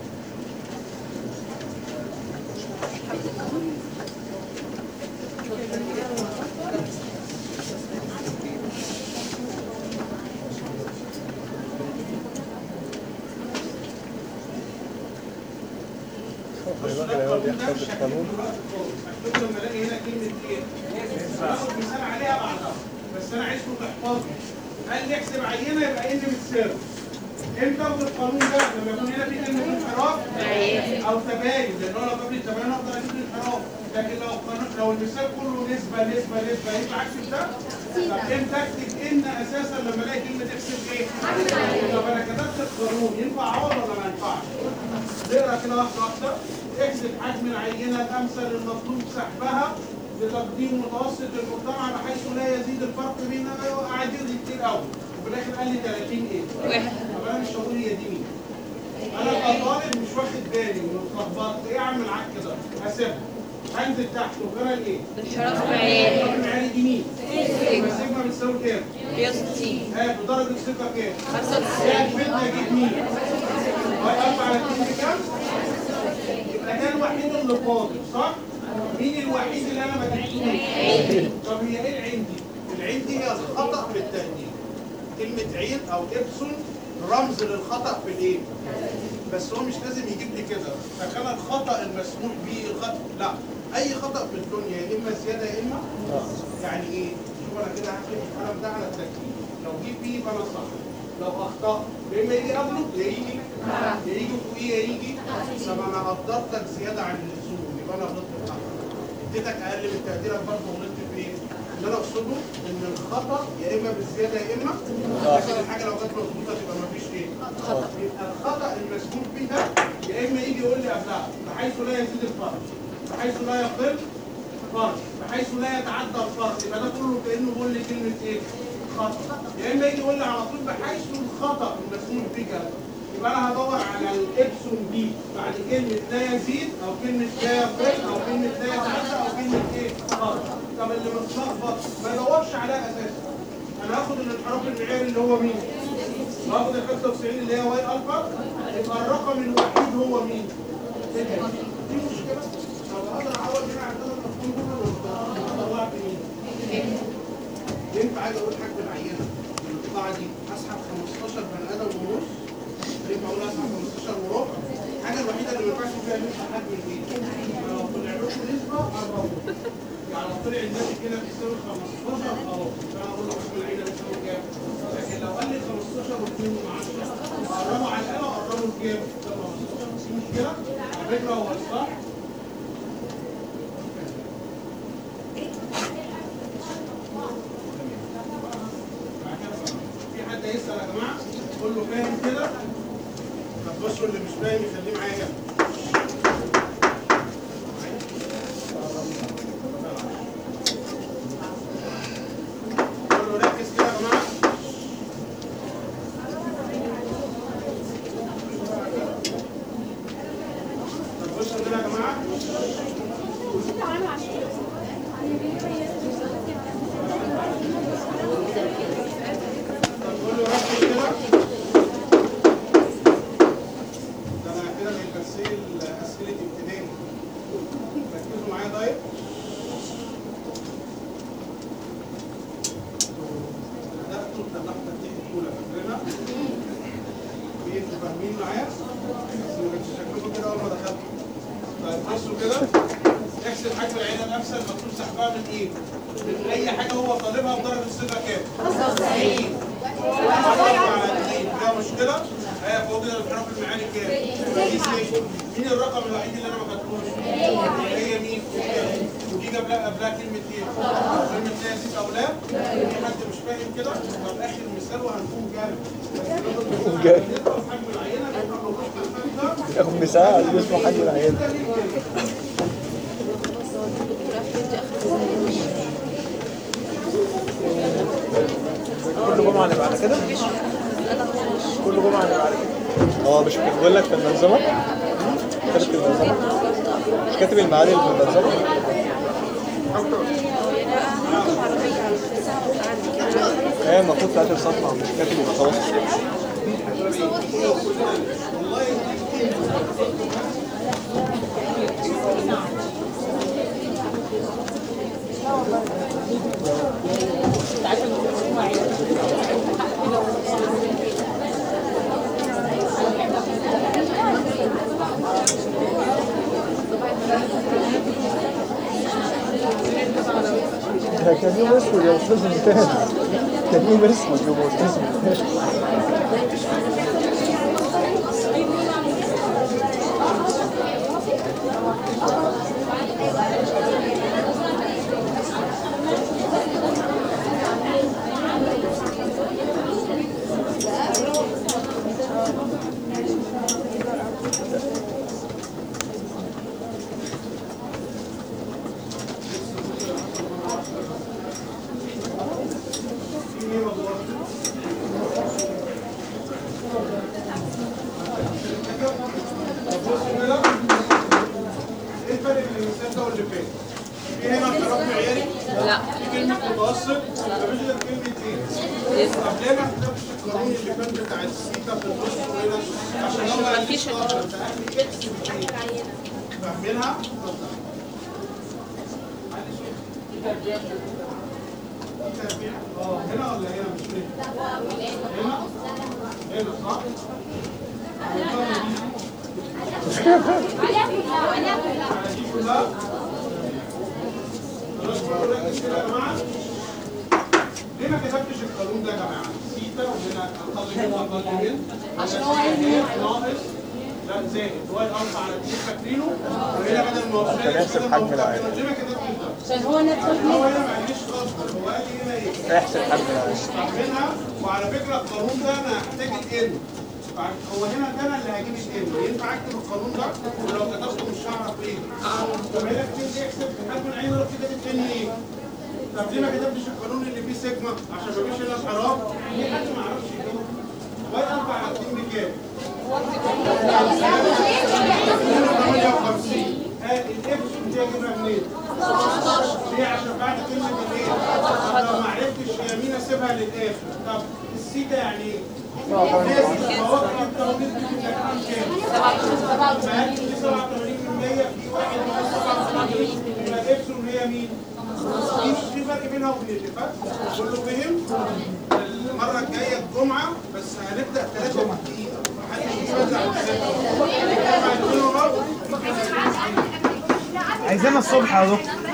بص ده القانون ده مش هكتبه دلوقتي خالص هكتبه لما الاقي هنا كلمه ايه؟ باخد مثال عليها بعدها بس انا عايزكم تحفظوا قال لي احسب عينه يبقى ان بتساوي امتى اخد القانون ده لما يكون هنا في كلمه انحراف او تباين لان هو لو قبل التباين اقدر اجيب الانحراف لكن لو القانون لو المثال كله نسبه نسبه نسبه ينفع اكتب ده؟ طب امتى اكتب ان اساسا لما الاقي كلمه احسب ايه؟ طب انا كتبت القانون ينفع اعوض ولا ما ينفعش؟ نقرا كده واحده واحده احسب حجم العينه الامثل المطلوب سحبها لتقديم متوسط المجتمع بحيث لا يزيد الفرق بين قاعد يزيد كتير قوي وفي الاخر قال لي 30 ايه؟ واحد طب انا مش هقول هي دي مين؟ انا كطالب مش واخد بالي واتلخبطت ايه يا عم العك كده؟ هسيبها هنزل تحت وكده الايه؟ انحراف معياري الرقم المعياري دي مين؟ السيجما بتساوي كام؟ 160 هات ودرجه الثقه كام؟ 95 يعني فين اجيب مين؟ واي أربعة على اتنين بكام؟ يبقى ده الوحيد اللي فاضل صح؟ مين الوحيد اللي انا ما جبتوش؟ طب هي ايه العين دي؟ العين دي هي الخطأ في التهديد. كلمة عين أو إبسون رمز للخطأ في الإيه؟ بس هو مش لازم يجيب لي كده، فكان الخطأ المسموح به الخطأ، لا، أي خطأ في الدنيا يا إما زيادة يا إما يعني إيه؟ شوف أنا كده هكتب القلم ده على الترتيب، لو جيب بيه يبقى أنا صح، لو أخطأت يا إما يجي قبله يا يجي يا يجي فوقيه يا يجي طب أنا قدرتك زيادة عن اللزوم يبقى أنا غلطت في حقك. اديتك اقل من تقديرك برضه غلطت في ايه؟ اللي انا اقصده ان الخطا يا اما بالزياده يا اما لكن الحاجه لو جت مظبوطه تبقى ما فيش ايه؟ يبقى الخطا المسموح به ده يا اما يجي يقول لي قبلها بحيث لا يزيد الفرق بحيث لا يقل فرق بحيث لا يتعدى الفرق يبقى ده كله كانه بيقول لي كلمه ايه؟ خطا يا اما يجي يقول لي على طول بحيث الخطا المسؤول بك يبقى انا هدور على الابسون دي بعد كلمه لا يزيد او كلمه لا يقل او كلمه لا يتعدى او كلمه ايه؟ خطا طب اللي متلخبط ما ادورش عليها اساسا انا هاخد الانحراف المعياري اللي هو مين؟ واخد ال 95 اللي هي واي الفا يبقى الرقم الوحيد هو مين؟ دي مشكله طب اقدر اعوض هنا على الثلاث ارقام دول ولا طلعت مين؟ ينفع عايز اقول حاجه العينه القطاعه دي هسحب 15 بني ادم ونص ينفع اقول هسحب 15 وربع الحاجه الوحيده اللي ما ينفعش فيها نسبه حد من ايه؟ لو طلع لكم نسبه قربوا يعني لو طلع الناتج هنا بيساوي 15 اهو فانا اقول له حكم العينه بيساوي كام؟ لكن لو قال لي 15 و2 من 10 قربوا على الاله قربوا لكام؟ 15 في مشكله؟ على فكره هو الصح في حد يسأل يا جماعة قول له فاهم كده طب بصوا اللي مش فاهم يخليه معايا هنا قول له ركز كده يا جماعة طب بصوا كده يا جماعة طب قول له ركز كده ده انا كده بيمثل اسئله ابتدائي ركزوا معايا طيب بدات الضغطه التحت الاولى فاكرينها؟ في انتوا فاهمين معايا؟ بس ما كانش شكلكم كده اول ما دخلت طيب بصوا كده احسب حجم العينه الامثل مكتوب سحبها من ايه؟ من اي حاجه هو طالبها بدرجه الصفر كام؟ 95 فيها مشكله؟ هي فوق كده الانحراف المعاني كام؟ دي سي. مين الرقم الوحيد اللي انا ما خدتوش؟ هي مين؟ ودي قبلها قبلها كلمه ايه؟ كلمه لا يزيد او لا؟ في حد مش فاهم كده؟ طب اخر مثال وهنكون جامد نكون جامد. نضرب حجم العينه نبقى موجود في الفرق ده ياخد مساحة اسمه حجم العيان كل جمعه نبقى على كده كل جمعه نبقى على كده هو مش بيقول لك في المنظمة كاتب في المنظمة مش كاتب المعادن في المنظمة هي المفروض في آخر صفحة مش كاتب يبقى خلاص ده كان يوم اسود يا استاذ ممتاز كان يوم اسود يا استاذ ممتاز ايه الفرق بين المثال ده واللي فات؟ في هنا انحراف معياري؟ لا في كلمة متوسط مفيش غير كلمتين. طب ليه ما كتبتش القانون اللي كان بتاع السيتا في النص وهنا؟ عشان لو ما مفيش عنديش قدر تأهل اكس باتنين. فاهمينها؟ اه هنا ولا هنا مش فاهم. هنا؟ هنا صح؟ على دي كلها خلاص بقول لك كده يا جماعه ليه ما كتبتش القانون ده يا جماعه؟ سيتا وهنا اقل من اقل من عشان هو ناقص لا زائد واي الفا على 2 فاكرينه وهنا بدل ما هو عشان يحسب حجم العين. ليه ما كتبتش ده؟ عشان هو نفسه هو هنا ما عنديش اصبر هو قال لي هنا ايه؟ احسب حجم العيان منها وعلى فكره القانون ده انا هحتاج الان هو هنا ده انا اللي هجيب الان ينفع اكتب القانون ده ولو كتبته مش هعرف ايه طب هنا كتبت اكسب حد من عيني رحت كاتب ان ايه طب ليه ما كتبتش القانون اللي فيه سيجما عشان ما فيش هنا انحراف ليه حد ما يعرفش يجاوب واي 24 بكام؟ 58 ها الابسون دي اجيبها منين؟ ليه عشان بعد كلمه الايه؟ طب لو ما عرفتش يمين اسيبها للاخر طب السيتا يعني ايه؟ لازم المواقع انت لو نسبه التكرار كام؟ فهل دي 87% في واحد ناقص 87 يبقى الابسون هي مين؟ في في فرق بينها وبين اللي فات كله فهم؟ المره الجايه الجمعه بس هنبدا 3 دقيقه محدش يوزع الثلاثة. الجمعة اتنين وربع. عايزينها الصبح يا دكتور